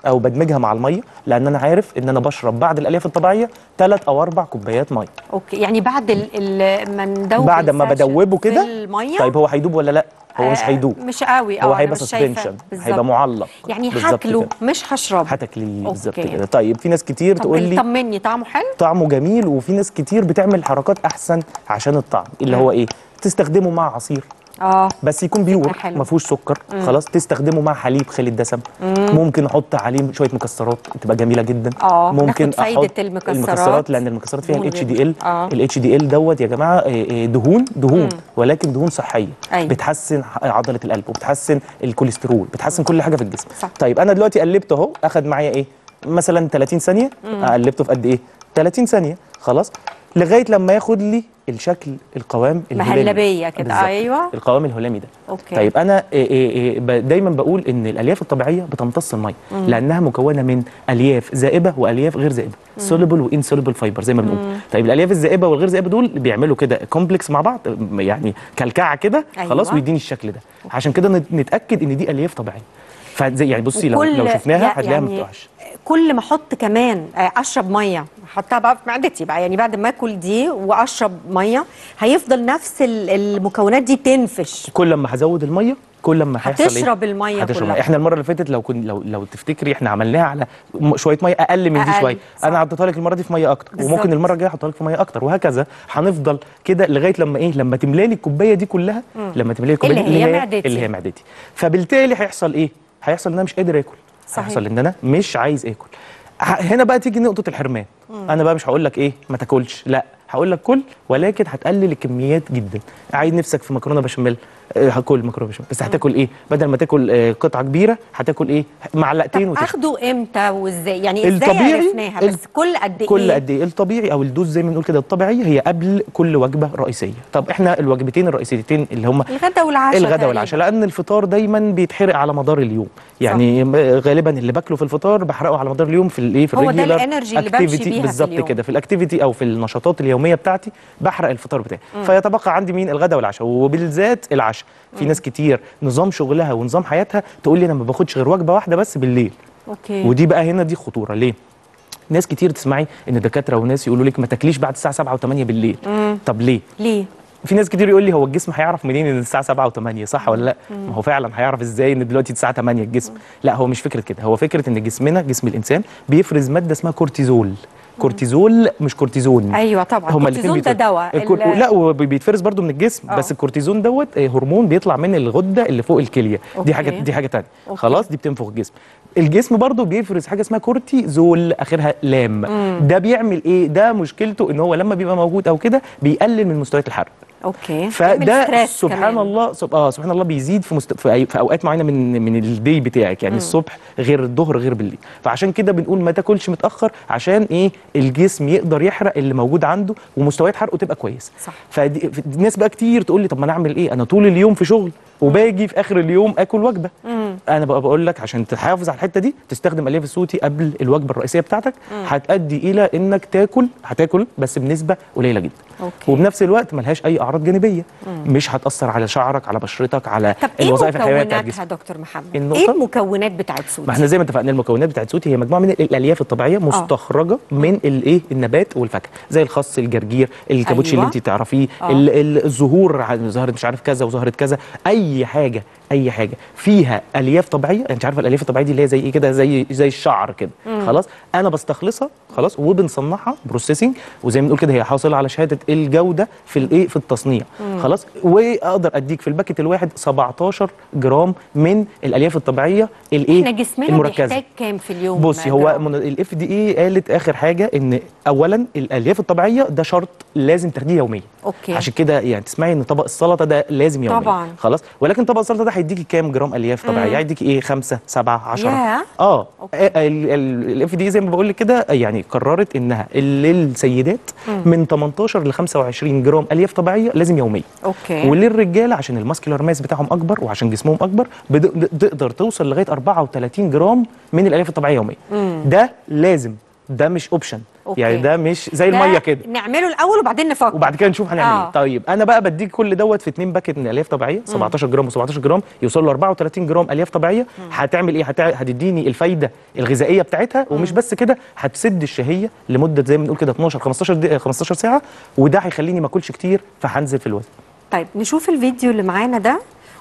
C: او بدمجها مع الميه لان انا عارف ان انا بشرب بعد الالياف الطبيعيه ثلاث او اربع كوبايات ميه
A: اوكي يعني بعد ال- ال- ما ندوب
C: بعد ما
A: الساشن
C: بدوبه
A: في
C: كده
A: الميه
C: طيب هو هيدوب ولا لا هو مش
A: آه،
C: هيدوب
A: مش قوي
C: هو
A: اه
C: هيبقى
A: أنا مش شايفة.
C: سسبنشن
A: بالظبط.
C: هيبقى معلق
A: يعني
C: بالظبط
A: هاكله
C: كده.
A: مش هشربه
C: هتاكليه بالظبط
A: أوكي.
C: كده طيب في ناس كتير
A: طب
C: تقول لي
A: طمني طعمه حلو
C: طعمه جميل وفي ناس كتير بتعمل حركات احسن عشان الطعم اللي هو ايه تستخدمه مع عصير
A: اه
C: بس يكون بيور
A: حلوة.
C: ما فيهوش سكر خلاص تستخدمه مع حليب خالي الدسم ممكن احط عليه شويه مكسرات تبقى جميله جدا
A: آه،
C: ممكن
A: ناخد فايدة
C: احط
A: المكسرات.
C: المكسرات لان المكسرات فيها
A: دهون
C: الاتش دي ال
A: آه.
C: الاتش دي ال دوت يا جماعه آه، آه، دهون دهون ولكن دهون صحيه
A: أيوة.
C: بتحسن ح- عضله القلب وبتحسن الكوليسترول بتحسن كل حاجه في الجسم
A: صح.
C: طيب انا دلوقتي قلبته اهو اخد معايا ايه مثلا 30 ثانيه قلبته في قد ايه 30 ثانيه خلاص لغايه لما ياخد لي الشكل القوام الهلامي
A: مهلبية كده،
C: بالظبط.
A: أيوة.
C: القوام الهلامي ده
A: أوكي.
C: طيب انا إيه إيه إيه ب- دايما بقول ان الالياف الطبيعيه بتمتص الميه لانها مكونه من الياف زائبه والياف غير زائبه سوليبل وانسوليبل فايبر زي ما بنقول طيب الالياف الزائبه والغير زائبه دول بيعملوا كده كومبلكس مع بعض م- يعني كلكعه كده
A: أيوة.
C: خلاص ويديني الشكل ده عشان كده نت- نتاكد ان دي الياف طبيعيه فزي يعني بصي لو
A: وكل-
C: لو شفناها
A: يع-
C: هتلاقيها ما
A: يعني
C: بتقعش
A: كل ما احط كمان آه، اشرب ميه احطها بقى في معدتي بقى يعني بعد ما اكل دي واشرب ميه هيفضل نفس ال- المكونات دي تنفش
C: كل ما هزود الميه كل ما هيحصل
A: هتشرب المية
C: هتشرب
A: كلها.
C: المية. احنا المره اللي فاتت لو كن لو لو تفتكري احنا عملناها على م- شويه ميه اقل من دي
A: أقل،
C: شويه
A: صح.
C: انا عديتها لك المره دي في ميه اكتر
A: بالظبط.
C: وممكن المره الجايه احطها لك في ميه اكتر وهكذا هنفضل كده لغايه لما ايه لما تملى لي الكوبايه دي كلها لما تملى لي الكوبايه
A: اللي
C: دي
A: هي معدتي.
C: اللي هي معدتي فبالتالي هيحصل ايه هيحصل ان انا مش قادر اكل
A: صحيح.
C: هيحصل ان انا مش عايز اكل ه- هنا بقى تيجي نقطه الحرمان انا بقى مش هقول لك ايه ما تاكلش لا هقول لك كل ولكن هتقلل الكميات جدا عايز نفسك في مكرونه بشاميل آه، هاكل مكرونه بشاميل بس هتاكل ايه بدل ما تاكل آه، قطعه كبيره هتاكل ايه معلقتين
A: طب
C: وتشرب
A: اخده امتى وازاي يعني ازاي
C: الطبيعي-
A: عرفناها بس
C: ال-
A: كل قد ايه
C: كل قد ايه الطبيعي او الدوز زي ما بنقول كده الطبيعيه هي قبل كل وجبه رئيسيه طب احنا الوجبتين الرئيسيتين اللي هم
A: الغدا والعشاء
C: الغداء
A: تقريباً.
C: والعشاء لان الفطار دايما بيتحرق على مدار اليوم يعني م- غالبا اللي باكله في الفطار بحرقه على مدار اليوم في الايه في
A: هو ده
C: الريجولار
A: الانرجي اللي بمشي
C: activity
A: بيها في
C: بالظبط
A: اليوم.
C: كده في الاكتيفيتي او في النشاطات اليوميه بتاعتي بحرق الفطار بتاعي فيتبقى عندي مين الغداء والعشاء وبالذات العشاء في ناس كتير نظام شغلها ونظام حياتها تقول لي انا ما باخدش غير وجبه واحده بس بالليل
A: اوكي
C: ودي بقى هنا دي خطوره ليه ناس كتير تسمعي ان دكاتره وناس يقولوا لك ما تاكليش بعد الساعه 7 و8 بالليل طب ليه
A: ليه
C: في ناس كتير يقول لي هو الجسم هيعرف منين ان الساعه 7 و8 صح ولا لا ما هو فعلا هيعرف ازاي ان دلوقتي الساعه 8 الجسم لا هو مش فكره كده هو فكره ان جسمنا جسم الانسان بيفرز ماده اسمها كورتيزول كورتيزول مش كورتيزون
A: ايوه طبعا
C: هما
A: الكورتيزون
C: الاتنين
A: ده
C: بيتفرزوا.
A: دواء
C: الكور...
A: ال-
C: لا وبيتفرز برضو من الجسم
A: آه.
C: بس الكورتيزون دوت آه، هرمون بيطلع من الغده اللي فوق الكليه
A: أوكي.
C: دي حاجه دي حاجه ثانيه
A: أوكي.
C: خلاص دي بتنفخ الجسم الجسم برضو بيفرز حاجه اسمها كورتيزول اخرها لام ده بيعمل ايه ده مشكلته ان هو لما بيبقى موجود او كده بيقلل من مستويات الحرق
A: اوكي يعمل
C: فده
A: ستريس
C: سبحان
A: كمان.
C: الله سب... اه سبحان الله بيزيد في, مست... في, أي... في اوقات معينه من من الدي بتاعك يعني الصبح غير الظهر غير بالليل فعشان كده بنقول ما تاكلش متاخر عشان ايه الجسم يقدر يحرق اللي موجود عنده ومستويات حرقه تبقى كويسه
A: صح.
C: فدي ف- الناس بقى كتير تقول لي طب ما انا اعمل ايه انا طول اليوم في شغل وباجي في اخر اليوم اكل وجبه انا بقى بقول لك عشان تحافظ على الحته دي تستخدم الياف الصوتي قبل الوجبه الرئيسيه بتاعتك هتؤدي الى انك تاكل هتاكل بس بنسبه قليله جدا
A: أوكي.
C: وبنفس الوقت ملهاش اي اعراض جانبيه مش هتاثر على شعرك على بشرتك على
A: طب ايه
C: الوظائف الحيويه بتاعت
A: مكوناتها
C: الجسم
A: دكتور محمد
C: النقطة-
A: ايه المكونات بتاعت سوتي
C: ما احنا زي ما اتفقنا المكونات بتاعت سوتي هي مجموعه من الالياف الطبيعيه مستخرجه من الايه النبات والفاكهه زي الخس الجرجير الكابوتشي
A: أيوة.
C: اللي انت تعرفيه
A: آه.
C: ال- ال- الزهور ع- زهره مش عارف كذا وزهره كذا اي حاجه اي حاجه فيها الياف طبيعيه انت عارفه الالياف الطبيعيه دي اللي هي زي ايه كده زي زي الشعر كده خلاص انا بستخلصها خلاص وبنصنعها بروسيسنج وزي ما بنقول كده هي حاصله على شهاده الجوده في الايه في التصنيع خلاص واقدر اديك في الباكت الواحد 17 جرام من الالياف الطبيعيه الايه
A: احنا جسمنا
C: المركزه
A: بيحتاج كام في اليوم
C: بصي هو
A: جرام؟
C: الاف دي اي قالت اخر حاجه ان اولا الالياف الطبيعيه ده شرط لازم تاخديه يوميا
A: أوكي.
C: عشان كده يعني تسمعي ان طبق السلطه ده لازم يوميا
A: طبعاً.
C: خلاص ولكن طبق السلطه ده هيديكي كام جرام الياف طبيعيه هيديكي ايه 5 7 10
A: ياه.
C: اه
A: أوكي.
C: الاف دي زي ما بقول لك كده يعني قررت انها للسيدات من 18 ل 25 جرام الياف طبيعيه لازم يوميا
A: اوكي
C: وللرجاله عشان الماسكولار ماس بتاعهم اكبر وعشان جسمهم اكبر بد- تقدر توصل لغايه 34 جرام من الالياف الطبيعيه يوميا ده لازم ده مش اوبشن
A: أوكي.
C: يعني ده مش زي
A: ده
C: الميه كده
A: نعمله الاول وبعدين نفكر
C: وبعد كده نشوف هنعمل
A: آه.
C: ايه طيب انا بقى بديك كل دوت في اتنين باكت من الياف طبيعيه 17 جرام و17 جرام يوصل له 34 جرام الياف طبيعيه هتعمل ايه هتع... هتديني الفايده الغذائيه بتاعتها ومش بس كده هتسد الشهيه لمده زي ما بنقول كده 12 15 دقيقه 15 ساعه وده هيخليني ما اكلش كتير فهنزل في الوزن
A: طيب نشوف الفيديو اللي معانا ده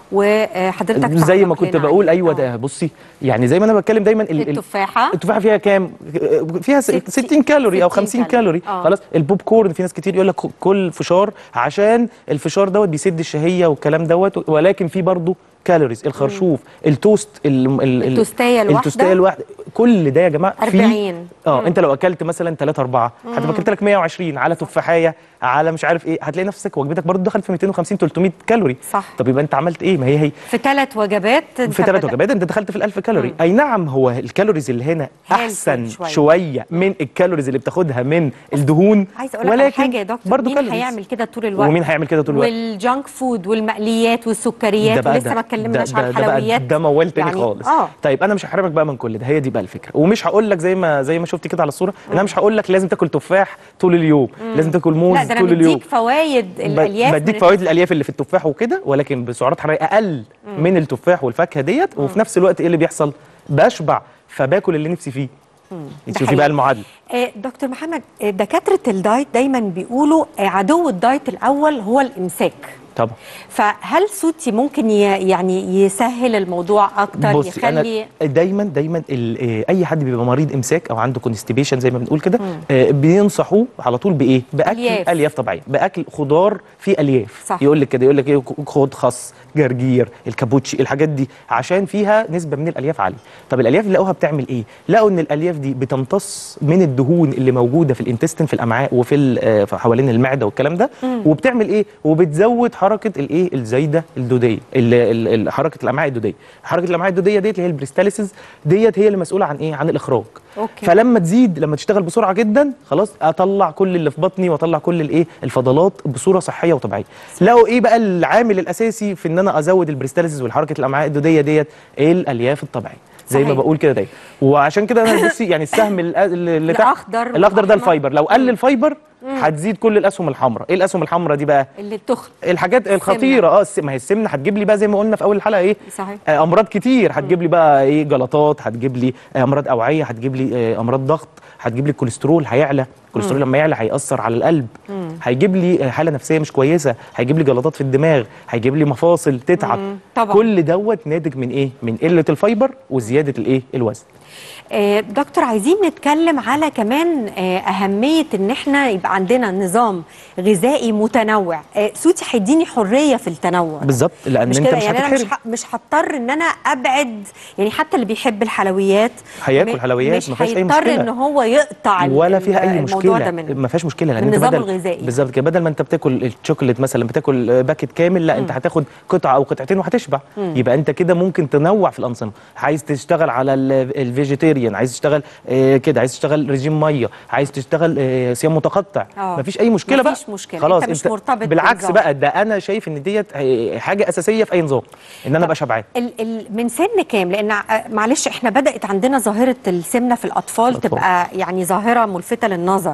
A: وحضرتك
C: زي ما
A: تعرف
C: كنت
A: لنا
C: بقول
A: عليه.
C: ايوه
A: آه.
C: ده بصي يعني زي ما انا بتكلم دايما ال- ال-
A: التفاحه
C: التفاحه فيها كام فيها س-
A: ستين-
C: 60 كالوري او
A: 60
C: 50
A: كالوري.
C: كالوري
A: آه.
C: خلاص البوب كورن في ناس كتير يقول لك كل فشار عشان الفشار دوت بيسد الشهيه والكلام دوت ولكن في برضه كالوريز الخرشوف التوست ال ال ال-
A: التوستاية الواحدة؟
C: التوستايه الواحده كل ده يا جماعه فيه-
A: 40.
C: اه انت لو اكلت مثلا 3 4 هتبقى اكلت لك 120 على تفاحيه على مش عارف ايه هتلاقي نفسك وجبتك برضه دخلت في 250 300 كالوري
A: صح.
C: طب يبقى انت عملت ايه ما هي هي
A: في ثلاث وجبات أنت
C: في ثلاث
A: بدأ-
C: وجبات انت دخلت في ال 1000 كالوري اي نعم هو الكالوريز اللي هنا
A: Healthy
C: احسن
A: شوية.
C: شويه, من الكالوريز اللي بتاخدها من الدهون
A: عايزه اقول لك على حاجه يا دكتور
C: برضه
A: مين
C: كالوريز
A: هيعمل كده طول الوقت
C: ومين هيعمل كده طول الوقت
A: والجانك فود والمقليات والسكريات
C: بقى
A: ولسه ما اتكلمناش
C: ده-
A: عن
C: ده- ده بقى-
A: الحلويات
C: ده موال تاني
A: يعني-
C: خالص
A: اه
C: طيب انا مش هحرمك بقى من كل ده هي دي بقى الفكره ومش هقول لك زي ما زي ما شفتي كده على الصوره انا مش هقول لك لازم تاكل تفاح طول اليوم لازم تاكل موز
A: لا ده انا
C: طول اليوم
A: بديك فوائد
C: ب-
A: الالياف
C: بديك
A: من
C: فوائد الالياف اللي في التفاح وكده ولكن بسعرات حراريه اقل من التفاح والفاكهه ديت وفي نفس الوقت ايه اللي بيحصل بشبع فباكل اللي نفسي فيه
A: ده
C: شوفي
A: حقيقي.
C: بقى المعادله
A: آه، دكتور محمد آه، دكاتره الدايت دايما بيقولوا آه، عدو الدايت الاول هو الامساك
C: طبعا
A: فهل سوتي ممكن ي- يعني يسهل الموضوع اكتر
C: بصي
A: يخلي
C: انا دايما دايما ال- آه، اي حد بيبقى مريض امساك او عنده كونستيبيشن زي ما بنقول كده آه، بينصحوه على طول بايه باكل
A: ألياف.
C: الياف, ألياف طبيعيه باكل خضار فيه الياف
A: صح.
C: يقول لك كده يقول لك ايه خد خس جرجير الكابوتشي الحاجات دي عشان فيها نسبه من الالياف عاليه طب الالياف اللي لقوها بتعمل ايه لقوا ان الالياف دي بتمتص من الدهون اللي موجوده في الانتستين في الامعاء وفي ال- آه، في حوالين المعده والكلام ده وبتعمل ايه وبتزود حركه الايه الزايده الدوديه ال- ال- ال- حركه الامعاء الدوديه حركه الامعاء الدوديه ديت اللي هي البريستاليسيس ديت هي اللي مسؤوله عن ايه عن الاخراج
A: أوكي.
C: فلما تزيد لما تشتغل بسرعه جدا خلاص اطلع كل اللي في بطني واطلع كل الايه الفضلات بصوره صحيه وطبيعيه لقوا ايه بقى العامل الاساسي في ان انا ازود البريستاليسيس والحركه الامعاء الدوديه ديت الالياف الطبيعيه زي ما
A: صحيح.
C: بقول كده دايما وعشان كده انا بصي يعني السهم ال- اللي تحت
A: الأخضر
C: الاخضر ده
A: والأحمر.
C: الفايبر لو قل الفايبر هتزيد كل الاسهم الحمراء ايه الاسهم الحمراء دي بقى
A: اللي التخن
C: الحاجات الخطيره اه الس- ما هي السمنه هتجيب لي بقى زي ما قلنا في اول الحلقه ايه
A: صحيح.
C: آه، امراض كتير هتجيب لي بقى ايه جلطات هتجيب لي آه، امراض اوعيه هتجيب لي آه، امراض ضغط هتجيب لي الكوليسترول هيعلى الكوليسترول لما يعلى هيأثر على القلب هيجيب لي آه، حاله نفسيه مش كويسه هيجيب لي جلطات في الدماغ هيجيب لي مفاصل تتعب
A: طبعا.
C: كل دوت ناتج من ايه من قله الفايبر وزياده الايه الوزن
A: آه، دكتور عايزين نتكلم على كمان آه، أهمية إن إحنا يبقى عندنا نظام غذائي متنوع آه، سوتي هيديني حرية في التنوع
C: بالظبط لان
A: مش
C: انت
A: كده
C: مش
A: يعني أنا مش
C: هتتحرم
A: ه- مش هضطر إن أنا أبعد يعني حتى اللي بيحب الحلويات
C: هياكل
A: م-
C: حلويات،
A: مش
C: ما فيهاش أي
A: هيضطر
C: مشكلة.
A: إن هو يقطع ال-
C: ولا فيها
A: ال-
C: اي
A: الموضوع
C: مشكله
A: ده من
C: ما فيهاش مشكله لان
A: من
C: انت
A: النظام
C: بدل
A: الغذائي.
C: بالظبط كده بدل ما انت بتاكل الشوكليت مثلا بتاكل باكت كامل لا انت هتاخد قطعه او قطعتين وهتشبع يبقى انت كده ممكن تنوع في الانظمه عايز تشتغل على الفيجيتيريان عايز تشتغل آه، كده عايز تشتغل رجيم ميه عايز تشتغل آه، صيام متقطع
A: آه.
C: مفيش اي مشكله بقى
A: مفيش مشكلة.
C: خلاص
A: أنت مش مرتبط
C: بالعكس
A: بنظام.
C: بقى ده انا شايف ان ديت آه، حاجه اساسيه في اي نظام ان انا ابقى شبعان
A: ال ال من سن كام لان ع- معلش احنا بدات عندنا ظاهره السمنه في الاطفال
C: الأطفال.
A: تبقى يعني ظاهره ملفته للنظر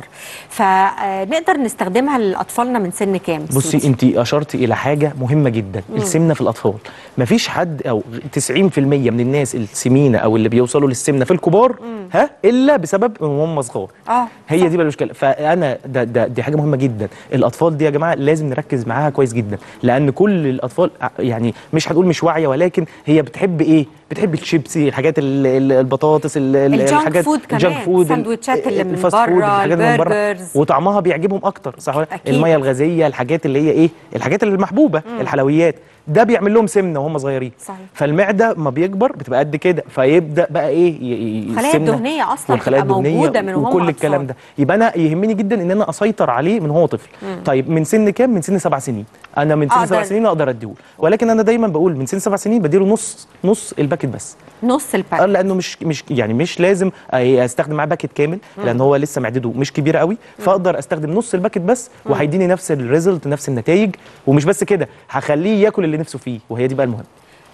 A: فنقدر نستخدمها لاطفالنا من سن كام
C: بصي
A: سوتي؟
C: انت اشرتي الى حاجه مهمه جدا السمنه في الاطفال مفيش حد او 90% من الناس السمينه او اللي بيوصلوا للسمنه في الكبار ها الا بسبب ان هم صغار
A: اه
C: هي دي بقى المشكله فانا ده, ده دي حاجه مهمه جدا الاطفال دي يا جماعه لازم نركز معاها كويس جدا لان كل الاطفال ع- يعني مش هنقول مش واعيه ولكن هي بتحب ايه بتحب الشيبسي الحاجات ال- ال- البطاطس ال- ال-
A: الجانك
C: الحاجات
A: فود كمان،
C: الجانك فود ال-
A: الساندوتشات اللي من
C: الفاست فود،
A: بره،
C: الحاجات اللي من بره
A: البرجرز.
C: وطعمها بيعجبهم اكتر صح ولا لا؟
A: أكيد.
C: الميه الغازيه الحاجات اللي هي ايه الحاجات اللي المحبوبه الحلويات ده بيعمل لهم سمنه وهم صغيرين
A: صحيح.
C: فالمعده ما بيكبر بتبقى قد كده فيبدا بقى ايه ي- ي-
A: الخلايا
C: السمنة
A: الدهنية أصلاً
C: والخلايا
A: بتبقى
C: الدهنية
A: موجودة من وهم
C: وكل الكلام
A: أطفال.
C: ده يبقى انا يهمني جدا ان انا اسيطر عليه من هو طفل طيب من سن كام من سن سبع سنين انا من سن
A: أقدر.
C: سبع سنين اقدر اديهوله ولكن انا دايما بقول من سن سبع سنين بديله نص نص الباكت بس
A: نص
C: اه
A: الباك
C: لانه مش مش يعني مش لازم آه، استخدم معاه باكت كامل لان هو لسه معدته مش كبيره قوي فاقدر استخدم نص الباكت بس وهيديني نفس الريزلت نفس النتائج ومش بس كده هخليه ياكل اللي نفسه فيه وهي دي بقى المهم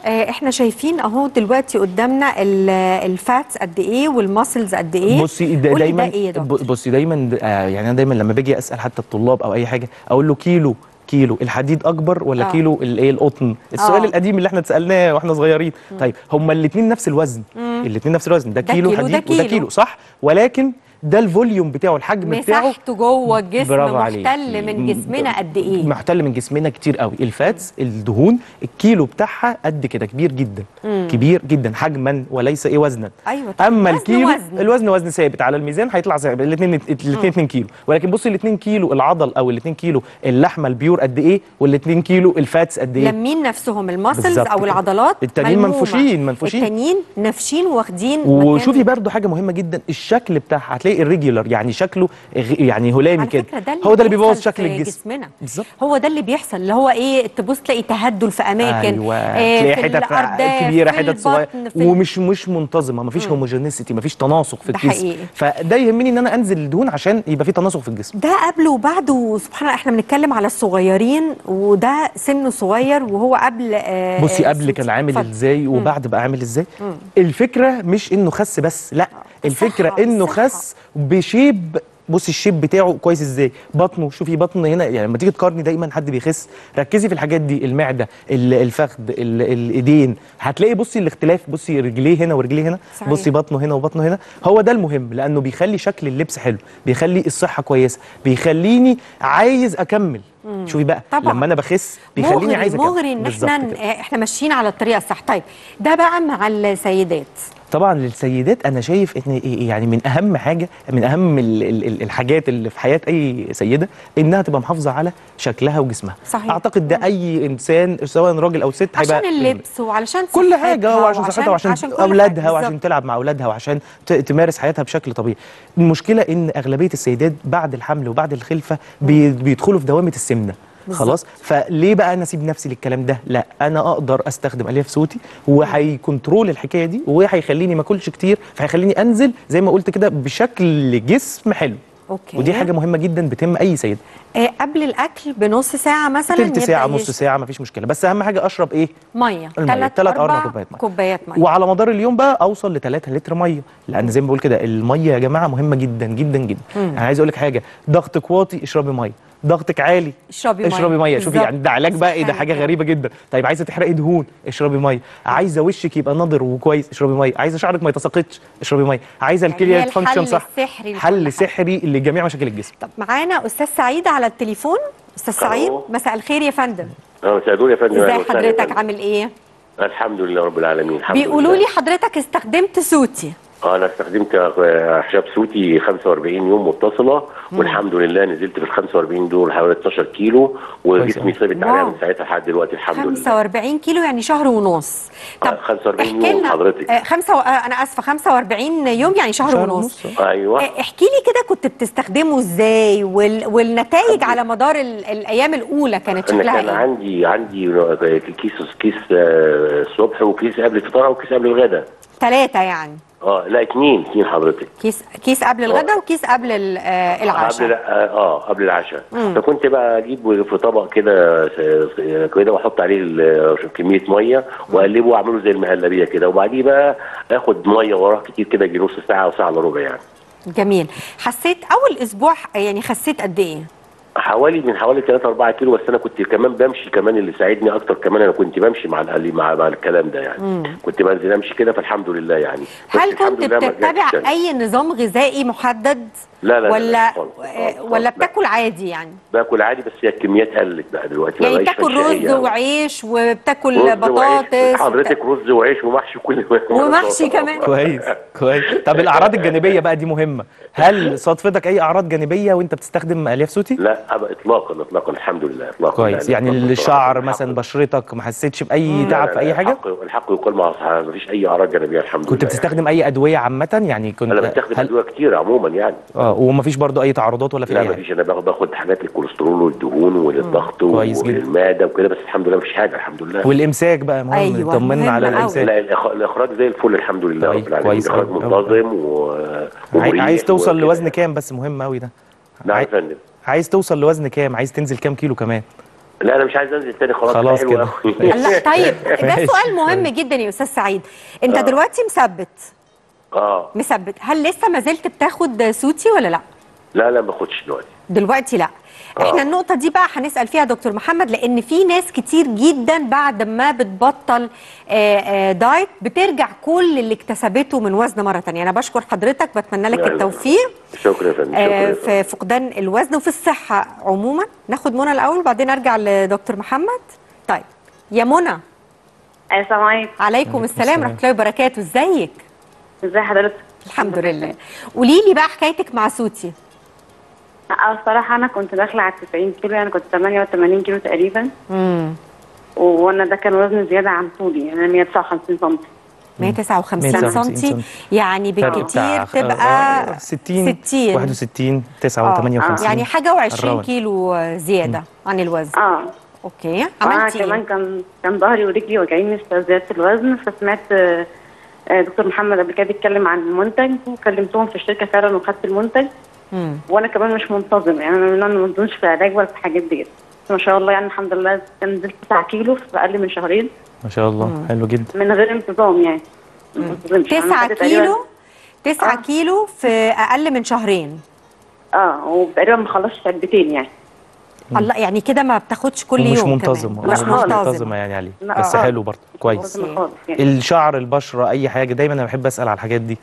A: آه، احنا شايفين اهو دلوقتي قدامنا ال- الفاتس قد ايه والماسلز قد ايه
C: بصي دا
A: قولي
C: دايما
A: ده ايه يا دكتور؟
C: ب- بصي دايما آه يعني انا دايما لما باجي اسال حتى الطلاب او اي حاجه اقول له كيلو كيلو الحديد اكبر ولا
A: آه.
C: كيلو الايه القطن السؤال
A: آه.
C: القديم اللي احنا اتسالناه واحنا صغيرين طيب هما الاثنين نفس الوزن الاثنين نفس الوزن ده
A: ده
C: كيلو
A: كيلو، ده
C: حديد وده
A: كيلو.
C: كيلو صح ولكن ده الفوليوم بتاعه الحجم بتاعه
A: مساحته جوه الجسم
C: برافو عليك.
A: محتل من جسمنا قد ايه
C: محتل من جسمنا كتير قوي الفاتس الدهون الكيلو بتاعها قد كده كبير جدا كبير جدا حجما وليس ايه وزنا
A: أيوة طبعاً.
C: اما
A: وزن
C: الكيلو
A: وزن.
C: الوزن وزن ثابت على الميزان هيطلع ثابت الاثنين الاثنين 2 كيلو ولكن بصي الاثنين كيلو العضل او الاثنين كيلو اللحمه البيور قد ايه والاثنين كيلو الفاتس قد ايه
A: لمين نفسهم الماسلز
C: بالظبط
A: او
C: كده.
A: العضلات
C: التانيين
A: ملمومة.
C: منفوشين- منفوشين.
A: التانيين نافشين واخدين
C: وشوفي
A: مكان.
C: برضو حاجه مهمه جدا الشكل بتاعها هتلاقي الريجولار يعني شكله غ- يعني هلامي
A: على
C: كده
A: فكره ده اللي
C: هو ده اللي بيبوظ
A: بيحصل
C: شكل
A: في
C: الجسم
A: جسمنا
C: بالظبط
A: هو ده اللي بيحصل اللي هو ايه تبص تلاقي تهدل في اماكن
C: ايوه
A: آه،
C: تلاقي
A: في
C: حتت
A: الأرداف،
C: كبيره
A: في
C: حتت صغيره
A: البطن، في ال-
C: ومش مش منتظمه مفيش هوموجينيسيتي مفيش تناسق في
A: ده
C: الجسم
A: حقيقي.
C: فده يهمني ان انا انزل الدهون عشان يبقى في تناسق في الجسم
A: ده قبل وبعد وسبحان الله احنا بنتكلم على الصغيرين وده سنه صغير وهو قبل آه،
C: بصي
A: آه،
C: قبل
A: سوتي.
C: كان عامل
A: اتفضل.
C: ازاي وبعد بقى عامل ازاي الفكره مش انه خس بس لا الفكره
A: الصحة،
C: انه
A: الصحة.
C: خس بشيب بصي الشيب بتاعه كويس ازاي بطنه شوفي بطن هنا يعني لما تيجي تقارني دايما حد بيخس ركزي في الحاجات دي المعده ال- الفخذ ال- الايدين هتلاقي بصي الاختلاف بصي رجليه هنا ورجليه هنا
A: صحيح.
C: بصي بطنه هنا وبطنه هنا هو ده المهم لانه بيخلي شكل اللبس حلو بيخلي الصحه كويسه بيخليني عايز اكمل شوفي بقى
A: طبعاً.
C: لما انا بخس بيخليني
A: مغري
C: عايز اكمل
A: مغري ان
C: بالظبط
A: احنا
C: كده.
A: آه، احنا ماشيين على الطريقه الصح طيب ده بقى مع السيدات
C: طبعا للسيدات انا شايف ان إيه- يعني من اهم حاجه من اهم ال- ال- ال- الحاجات اللي في حياه اي سيده انها تبقى محافظه على شكلها وجسمها
A: صحيح.
C: اعتقد ده اي انسان سواء راجل او ست
A: عشان
C: هيبقى
A: اللبس وعلشان
C: كل
A: صحتها
C: حاجه وعشان صحتها وعشان
A: عشان كل
C: اولادها
A: حاجة
C: وعشان
A: بالظبط.
C: تلعب مع اولادها وعشان ت- تمارس حياتها بشكل طبيعي المشكله ان اغلبيه السيدات بعد الحمل وبعد الخلفه بي بيدخلوا في دوامه السمنه
A: بالظبط.
C: خلاص فليه بقى انا اسيب نفسي للكلام ده لا انا اقدر استخدم الياف صوتي وهيكنترول الحكايه دي وهيخليني ما اكلش كتير فهيخليني انزل زي ما قلت كده بشكل جسم حلو
A: اوكي
C: ودي حاجه مهمه جدا بتهم اي سيده
A: آه قبل الاكل بنص ساعه مثلا
C: تلت
A: يبدأ
C: ساعه
A: يش-
C: نص ساعه مفيش مشكله بس اهم حاجه اشرب ايه
A: ميه
C: المية.
A: ثلاث
C: تلات أو أربع
A: اربع
C: كوبايات مية.
A: كوبايات ميه
C: وعلى مدار اليوم بقى اوصل ل 3 لتر ميه لان زي ما بقول كده الميه يا جماعه مهمه جدا جدا جدا انا عايز اقول لك حاجه ضغطك واطي اشربي ميه ضغطك عالي
A: اشربي ميه
C: اشربي ميه شوفي
A: بالظبط.
C: يعني ده علاج بقى ايه ده حاجه
A: حلو.
C: غريبه جدا طيب عايزه تحرقي دهون اشربي ميه عايزه وشك يبقى نضر وكويس اشربي ميه عايزه شعرك ما يتساقطش اشربي ميه عايزه
A: يعني
C: الكليه
A: هي
C: تفانكشن
A: الحل
C: صح
A: السحري لكل
C: حل
A: حاجة.
C: سحري لجميع مشاكل الجسم
A: طب معانا استاذ سعيد على التليفون استاذ
D: ألو.
A: سعيد مساء الخير يا فندم
D: اه مساء يا فندم
A: ازاي
D: أهلا وسهلا يا
A: حضرتك
D: فندم.
A: عامل ايه
D: الحمد لله رب العالمين الحمد
A: بيقولوا
D: لله.
A: لي حضرتك استخدمت صوتي
D: اه انا استخدمت آه، احشاب صوتي 45 يوم متصله والحمد لله نزلت في ال 45 دول حوالي 12 كيلو وجسمي ثابت
A: واو.
D: عليها من ساعتها لحد دلوقتي الحمد لله
A: 45 كيلو يعني شهر ونص
D: آه، 45
A: احكي
D: يوم
A: لنا-
D: حضرتك.
A: آه، خمسة و... آه، انا اسفه 45 يوم يعني شهر,
C: شهر
A: ونص
C: ونص.
D: ايوه
A: آه، احكي لي كده كنت بتستخدمه ازاي وال... والنتائج على مدار ال... الايام الاولى كانت
D: انا
A: شكلها
D: كان
A: ايه
D: عندي عندي كيس كيس آه، الصبح وكيس قبل الفطار وكيس قبل الغداء
A: ثلاثة يعني
D: اه لا اثنين اثنين حضرتك
A: كيس كيس قبل الغداء وكيس قبل ال- آه،
D: قبل
A: العشاء
D: لا اه قبل العشاء
A: مم.
D: فكنت بقى اجيب في طبق كده س- كده واحط عليه ال- كميه ميه واقلبه واعمله زي المهلبيه كده وبعديه بقى اخد ميه وراه كتير كده يجي نص ساعه او ساعه الا ربع يعني
A: جميل حسيت اول اسبوع يعني خسيت قد ايه
D: حوالي من حوالي 3 4 كيلو بس انا كنت كمان بمشي كمان اللي ساعدني اكتر كمان انا كنت بمشي مع القلي مع, مع الكلام ده يعني كنت بنزل امشي كده فالحمد لله يعني بس
A: هل
D: الحمد
A: كنت
D: لله ما
A: بتتبع
D: رجعتش تاني.
A: اي نظام غذائي محدد
D: لا لا لا
A: ولا
D: لا خالص،
A: آه،
D: خالص، خالص،
A: ولا
D: لا.
A: بتاكل عادي يعني
D: باكل عادي بس هي الكميات قلت بقى دلوقتي ما
A: يعني
D: بقاش
A: بتاكل
D: فشارية
A: رز
D: أوي.
A: وعيش وبتاكل
D: رز وعيش.
A: بطاطس
D: حضرتك رز وعيش ومحشي كل
A: ومحشي كمان.
C: كويس كويس طب الاعراض الجانبيه بقى دي مهمه هل صادفتك اي اعراض جانبيه وانت بتستخدم الياف صوتي
D: لا أبقى اطلاقا اطلاقا الحمد لله اطلاقا
C: كويس يعني
D: إطلاقاً.
C: الشعر
D: الحق-
C: مثلا بشرتك ما حسيتش باي
D: لا،
C: تعب
D: لا،
C: في اي
D: لا،
C: حاجه
D: الحق, الحق يقال مع صحيح مفيش اي اعراض جانبيه الحمد
C: كنت
D: لله
C: بتستخدم اي ادويه عامه يعني كنت
D: يعني. انا بستخدم
C: هل...
D: ادويه كتير عموما يعني
C: اه ومفيش برضو اي تعارضات ولا في
D: لا
C: اي حاجه
D: مفيش انا باخد باخد حاجات للكوليسترول والدهون وللضغط
C: كويس جدا.
D: وللمعده وكده بس الحمد لله مفيش حاجه الحمد لله
C: والامساك بقى مهم
A: أيوة،
C: طمنا
A: مهم
C: على
A: أوي.
C: الامساك
D: لا الإخ- الاخراج زي الفل الحمد لله
C: طيب،
D: رب العالمين
C: كويس
D: الاخراج
C: أوي.
D: منتظم و...
C: عاي-
D: ومريح
C: عايز توصل
D: وكده.
C: لوزن كام بس مهم قوي ده
D: نعم يا
C: عاي-
D: فندم
C: عايز توصل لوزن كام عايز تنزل كام كيلو كمان
D: لا انا مش عايز انزل تاني خلاص
C: خلاص
D: حلو
C: كده.
D: أوي.
A: لا طيب ده
C: ماشي.
A: سؤال مهم جدا يا استاذ سعيد انت
D: آه.
A: دلوقتي مثبت
D: اه
A: مثبت هل لسه ما زلت بتاخد سوتي ولا لا
D: لا لا ما باخدش دلوقتي
A: دلوقتي لا احنا
D: آه.
A: النقطة دي بقى هنسأل فيها دكتور محمد لأن في ناس كتير جدا بعد ما بتبطل آه، آه، دايت بترجع كل اللي اكتسبته من وزن مرة تانية أنا بشكر حضرتك بتمنى لك
D: لا، لا.
A: التوفيق
D: شكرا يا فندم شكرا
A: آه،
D: يا
A: في
D: فندم.
A: فقدان الوزن وفي الصحة عموما ناخد منى الأول وبعدين أرجع لدكتور محمد طيب يا منى
E: السلام عليكم
A: عليكم السلام
C: السلام.
A: ورحمة الله وبركاته ازيك
E: ازي حضرتك
A: الحمد لله قولي لي بقى حكايتك مع سوتي
E: اه الصراحه انا كنت داخله على 90 كيلو يعني كنت 88 كيلو تقريبا
A: امم
E: وانا ده كان وزن زياده عن طولي يعني أنا 159 سم
A: 159
C: 159
A: سم
C: سم.
A: يعني
C: فرق
A: بالكتير
C: بتاع
A: تبقى
C: آه، 60
A: 60
C: 61 9
A: آه،
C: 58
A: يعني حاجه و20
C: الراوند.
A: كيلو زياده عن الوزن
E: اه
A: اوكي
E: انا
A: عملتي
E: كمان
A: ايه
E: كان كان ظهري ورجلي واجعيني في زياده الوزن فسمعت آه، آه، دكتور محمد قبل كده بيتكلم عن المنتج وكلمتهم في الشركه فعلا وخدت المنتج
A: مم.
E: وانا كمان مش منتظمه يعني انا ما منتظمش في العلاج ولا في الحاجات ديت بس ما شاء الله يعني الحمد لله نزلت 9 كيلو في اقل من شهرين
C: ما شاء الله حلو جدا
E: من غير انتظام يعني ما منتظمش. أنا
A: 9
E: خدت تقريباً-
A: كيلو 9
E: آه.
A: كيلو في اقل من شهرين
E: اه وتقريبا ما خلصش علبتين يعني
A: الله يعني كده ما بتاخدش كل
C: ومش
A: يوم
C: منتظم
A: كمان. مش
E: لا،
C: مش
E: خالص.
C: منتظمه يعني عليه
E: لا،
C: بس
E: خالص.
C: حلو برضه كويس
E: منتظمة خالص يعني.
C: الشعر البشره اي حاجه دايما انا بحب اسال على الحاجات دي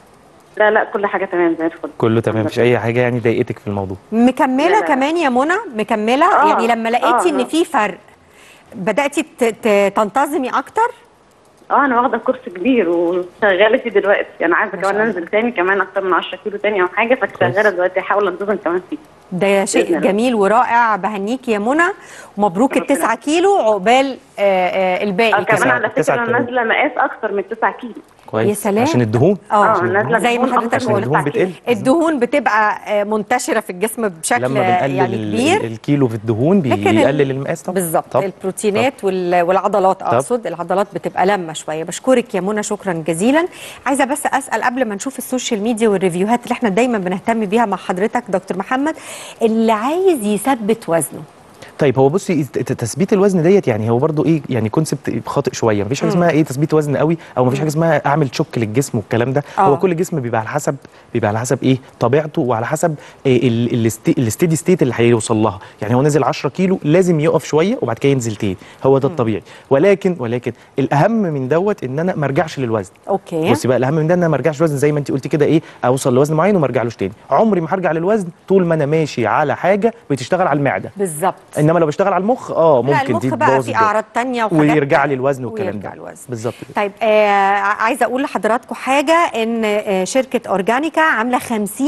E: لا لا كل حاجه تمام زي الفل
C: كله تمام مفيش اي حاجه يعني ضايقتك في الموضوع
A: مكمله
E: لا، لا.
A: كمان يا منى مكمله
E: آه.
A: يعني لما لقيتي
E: آه،
A: ان
E: آه.
A: في فرق بداتي ت- ت- تنتظمي اكتر
E: اه انا واخده كورس كبير وشغاله فيه دلوقتي انا عايزه كمان انزل تاني كمان اكتر من 10 كيلو تاني او حاجه فشغاله دلوقتي احاول انتظم كمان فيه
A: ده شيء
E: بإذن الله.
A: جميل ورائع بهنيكي يا منى ومبروك
E: ربنا
A: التسعة كيلو عقبال آه، آه، الباقي
E: اه كمان
C: تسعة-
E: على
C: تسعة
E: فكره
C: كيلو.
E: انا نازله مقاس اكتر من 9 كيلو
C: كويس
A: يا سلام.
C: عشان الدهون
A: اه
E: اه نازله
A: زي ما
E: بدهون
A: حضرتك
E: أكتر من
C: عشان الدهون
E: 9 كيلو.
C: بتقل
A: الدهون بتبقى آه، منتشره في الجسم بشكل
C: لما بنقلل
A: يعني
C: ال-
A: كبير
C: الكيلو في الدهون بي-
A: لكن ال-
C: بيقلل المقاس طبعا
A: بالظبط
C: طب.
A: البروتينات وال- والعضلات
C: طب.
A: اقصد العضلات بتبقى لما شويه بشكرك يا منى شكرا جزيلا عايزه بس اسال قبل ما نشوف السوشيال ميديا والريفيوهات اللي احنا دايما بنهتم بيها مع حضرتك دكتور محمد اللي عايز يثبت وزنه
C: طيب هو بصي ت- ت- تثبيت الوزن ديت يعني هو برضو ايه يعني كونسبت خاطئ شويه مفيش حاجه اسمها ايه تثبيت وزن قوي او مفيش حاجه اسمها اعمل تشك للجسم والكلام ده
A: آه.
C: هو كل جسم بيبقى على حسب بيبقى على حسب ايه طبيعته وعلى حسب إيه ال- الاستي- الاستيدي ستيت اللي هيوصل لها يعني هو نزل 10 كيلو لازم يقف شويه وبعد كده ينزل تاني هو ده الطبيعي ولكن ولكن الاهم من دوت ان انا ما ارجعش للوزن
A: اوكي
C: بصي بقى الاهم من ده ان انا ما ارجعش لوزن زي ما انت قلتي كده ايه اوصل لوزن معين وما ارجعلوش تاني عمري ما هرجع للوزن طول ما انا ماشي على حاجه بتشتغل على المعده
A: بالظبط
C: انما لو بشتغل على المخ اه
A: لا
C: ممكن
A: المخ
C: دي
A: بقى
C: تبوظ
A: في
C: الدنيا.
A: اعراض تانية وحاجات
C: ويرجع لي الوزن والكلام
A: ويرجع
C: ده
A: الوزن
C: بالظبط كده.
A: طيب آه عايزه اقول لحضراتكم حاجه ان آه شركه اورجانيكا عامله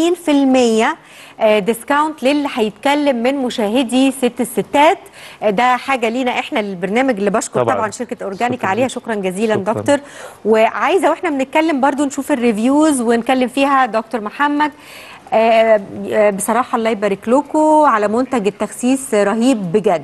A: 50% آه ديسكاونت للي هيتكلم من مشاهدي ست الستات آه ده حاجه لينا احنا البرنامج اللي بشكر طبعا,
C: طبعاً.
A: طبعا شركه اورجانيكا
C: شكراً
A: عليها
C: جداً.
A: شكرا جزيلا
C: شكراً.
A: دكتور وعايزه واحنا بنتكلم برضو نشوف الريفيوز ونكلم فيها دكتور محمد آه، آه، بصراحه الله يبارك لكم على منتج التخسيس رهيب بجد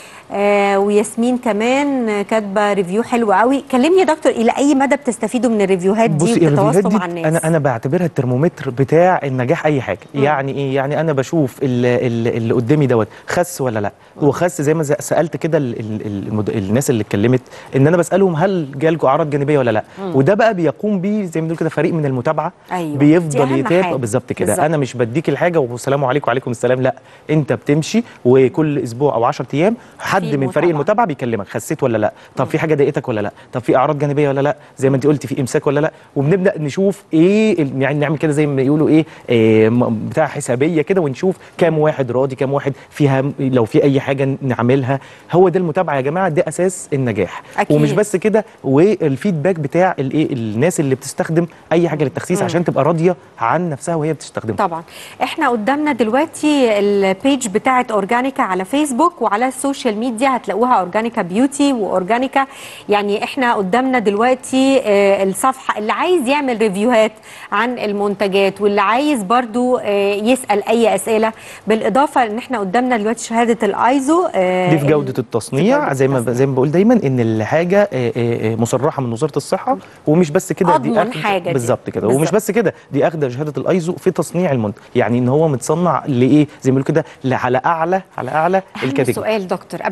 A: آه وياسمين كمان آه، كاتبه ريفيو حلو قوي كلمني يا دكتور الى اي مدى بتستفيدوا من الريفيوهات دي
C: بصي الريفيوهات
A: وبتتواصلوا
C: دي
A: مع الناس
C: انا انا بعتبرها الترمومتر بتاع النجاح اي حاجه يعني ايه يعني انا بشوف اللي, اللي قدامي دوت خس ولا لا هو خس زي ما ز- سالت كده ال- ال- المد... الناس اللي اتكلمت ان انا بسالهم هل جالكوا اعراض جانبيه ولا لا وده بقى بيقوم بيه زي ما بنقول كده فريق من المتابعه
A: أيوة. دي
C: بيفضل
A: أهم
C: يتابع
A: حاجة.
C: بالظبط كده
A: بالظبط.
C: انا مش بديك الحاجه والسلام عليكم وعليكم السلام لا انت بتمشي وكل اسبوع او 10 ايام حد
A: في
C: من فريق
A: متابعة.
C: المتابعه بيكلمك خسيت ولا لا طب في حاجه ضايقتك ولا لا طب في اعراض جانبيه ولا لا زي ما انت قلتي في امساك ولا لا وبنبدا نشوف ايه ال- يعني نعمل كده زي ما يقولوا ايه, إيه م- بتاع حسابيه كده ونشوف كام واحد راضي كام واحد فيها م- لو في اي حاجه نعملها هو ده المتابعه يا جماعه ده اساس النجاح
A: أكيد.
C: ومش بس كده والفيدباك بتاع الايه الناس اللي بتستخدم اي حاجه للتخسيس عشان تبقى راضيه عن نفسها وهي بتستخدمها
A: طبعا احنا قدامنا دلوقتي البيج بتاعه اورجانيكا على فيسبوك وعلى السوشيال ميديا هتلاقوها اورجانيكا بيوتي واورجانيكا يعني احنا قدامنا دلوقتي آه، الصفحه اللي عايز يعمل ريفيوهات عن المنتجات واللي عايز برضو آه، يسال اي اسئله بالاضافه ان احنا قدامنا دلوقتي شهاده الايزو آه،
C: دي في جوده
A: ال- في
C: التصنيع
A: جودة
C: زي ما
A: التصنيع.
C: زي ما بقول دايما ان الحاجه آه، آه، آه، مصرحه من وزاره الصحه ومش بس كده دي
A: أضمن
C: أخد-
A: حاجة دي.
C: بالظبط كده
A: بالظبط.
C: ومش بس كده دي اخده شهاده الايزو في تصنيع المنتج يعني ان هو متصنع لايه زي ما بيقولوا كده ل- على اعلى على اعلى
A: أهم
C: الكاتيجوري
A: سؤال دكتور قبل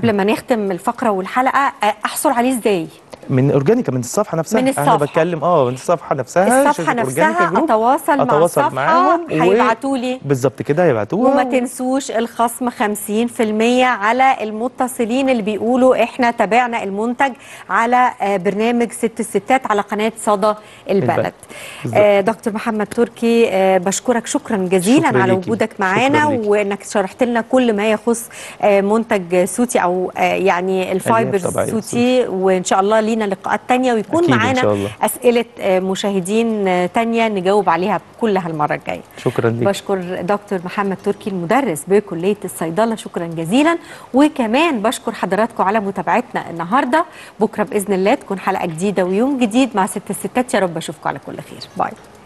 A: قبل ما نختم الفقره والحلقه آه، احصل عليه ازاي
C: من اورجانيكا من الصفحه نفسها
A: من
C: انا
A: الصفحة.
C: بتكلم اه من الصفحه نفسها
A: الصفحه
C: شركة
A: نفسها
C: أورجانيكا جروب.
A: اتواصل, مع
C: أتواصل
A: الصفحه
C: معاهم و-
A: هيبعتوا لي
C: بالظبط كده هيبعتوها
A: وما تنسوش الخصم 50% على المتصلين اللي بيقولوا احنا تابعنا المنتج على آه، برنامج ست الستات على قناة صدى البلد
C: البلد. بالظبط.
A: آه، دكتور محمد تركي آه، بشكرك شكرا جزيلا
C: شكرا
A: على
C: ليكي.
A: وجودك
C: شكرا
A: معانا
C: ليكي.
A: وانك شرحت لنا كل ما يخص آه، منتج سوتي او آه، يعني الفايبرز
C: طبيعية
A: سوتي وان شاء الله لينا لقاءات تانية ويكون
C: أكيد إن
A: معانا
C: شاء الله.
A: اسئلة آه، مشاهدين آه، تانية نجاوب عليها كلها المرة الجاية
C: شكرا ليك
A: بشكر دكتور محمد تركي المدرس بكلية الصيدلة شكرا جزيلا وكمان بشكر حضراتكم على متابعتنا النهاردة بكرة بإذن الله تكون حلقة جديدة ويوم جديد مع ست الستات يا رب أشوفكم على كل خير باي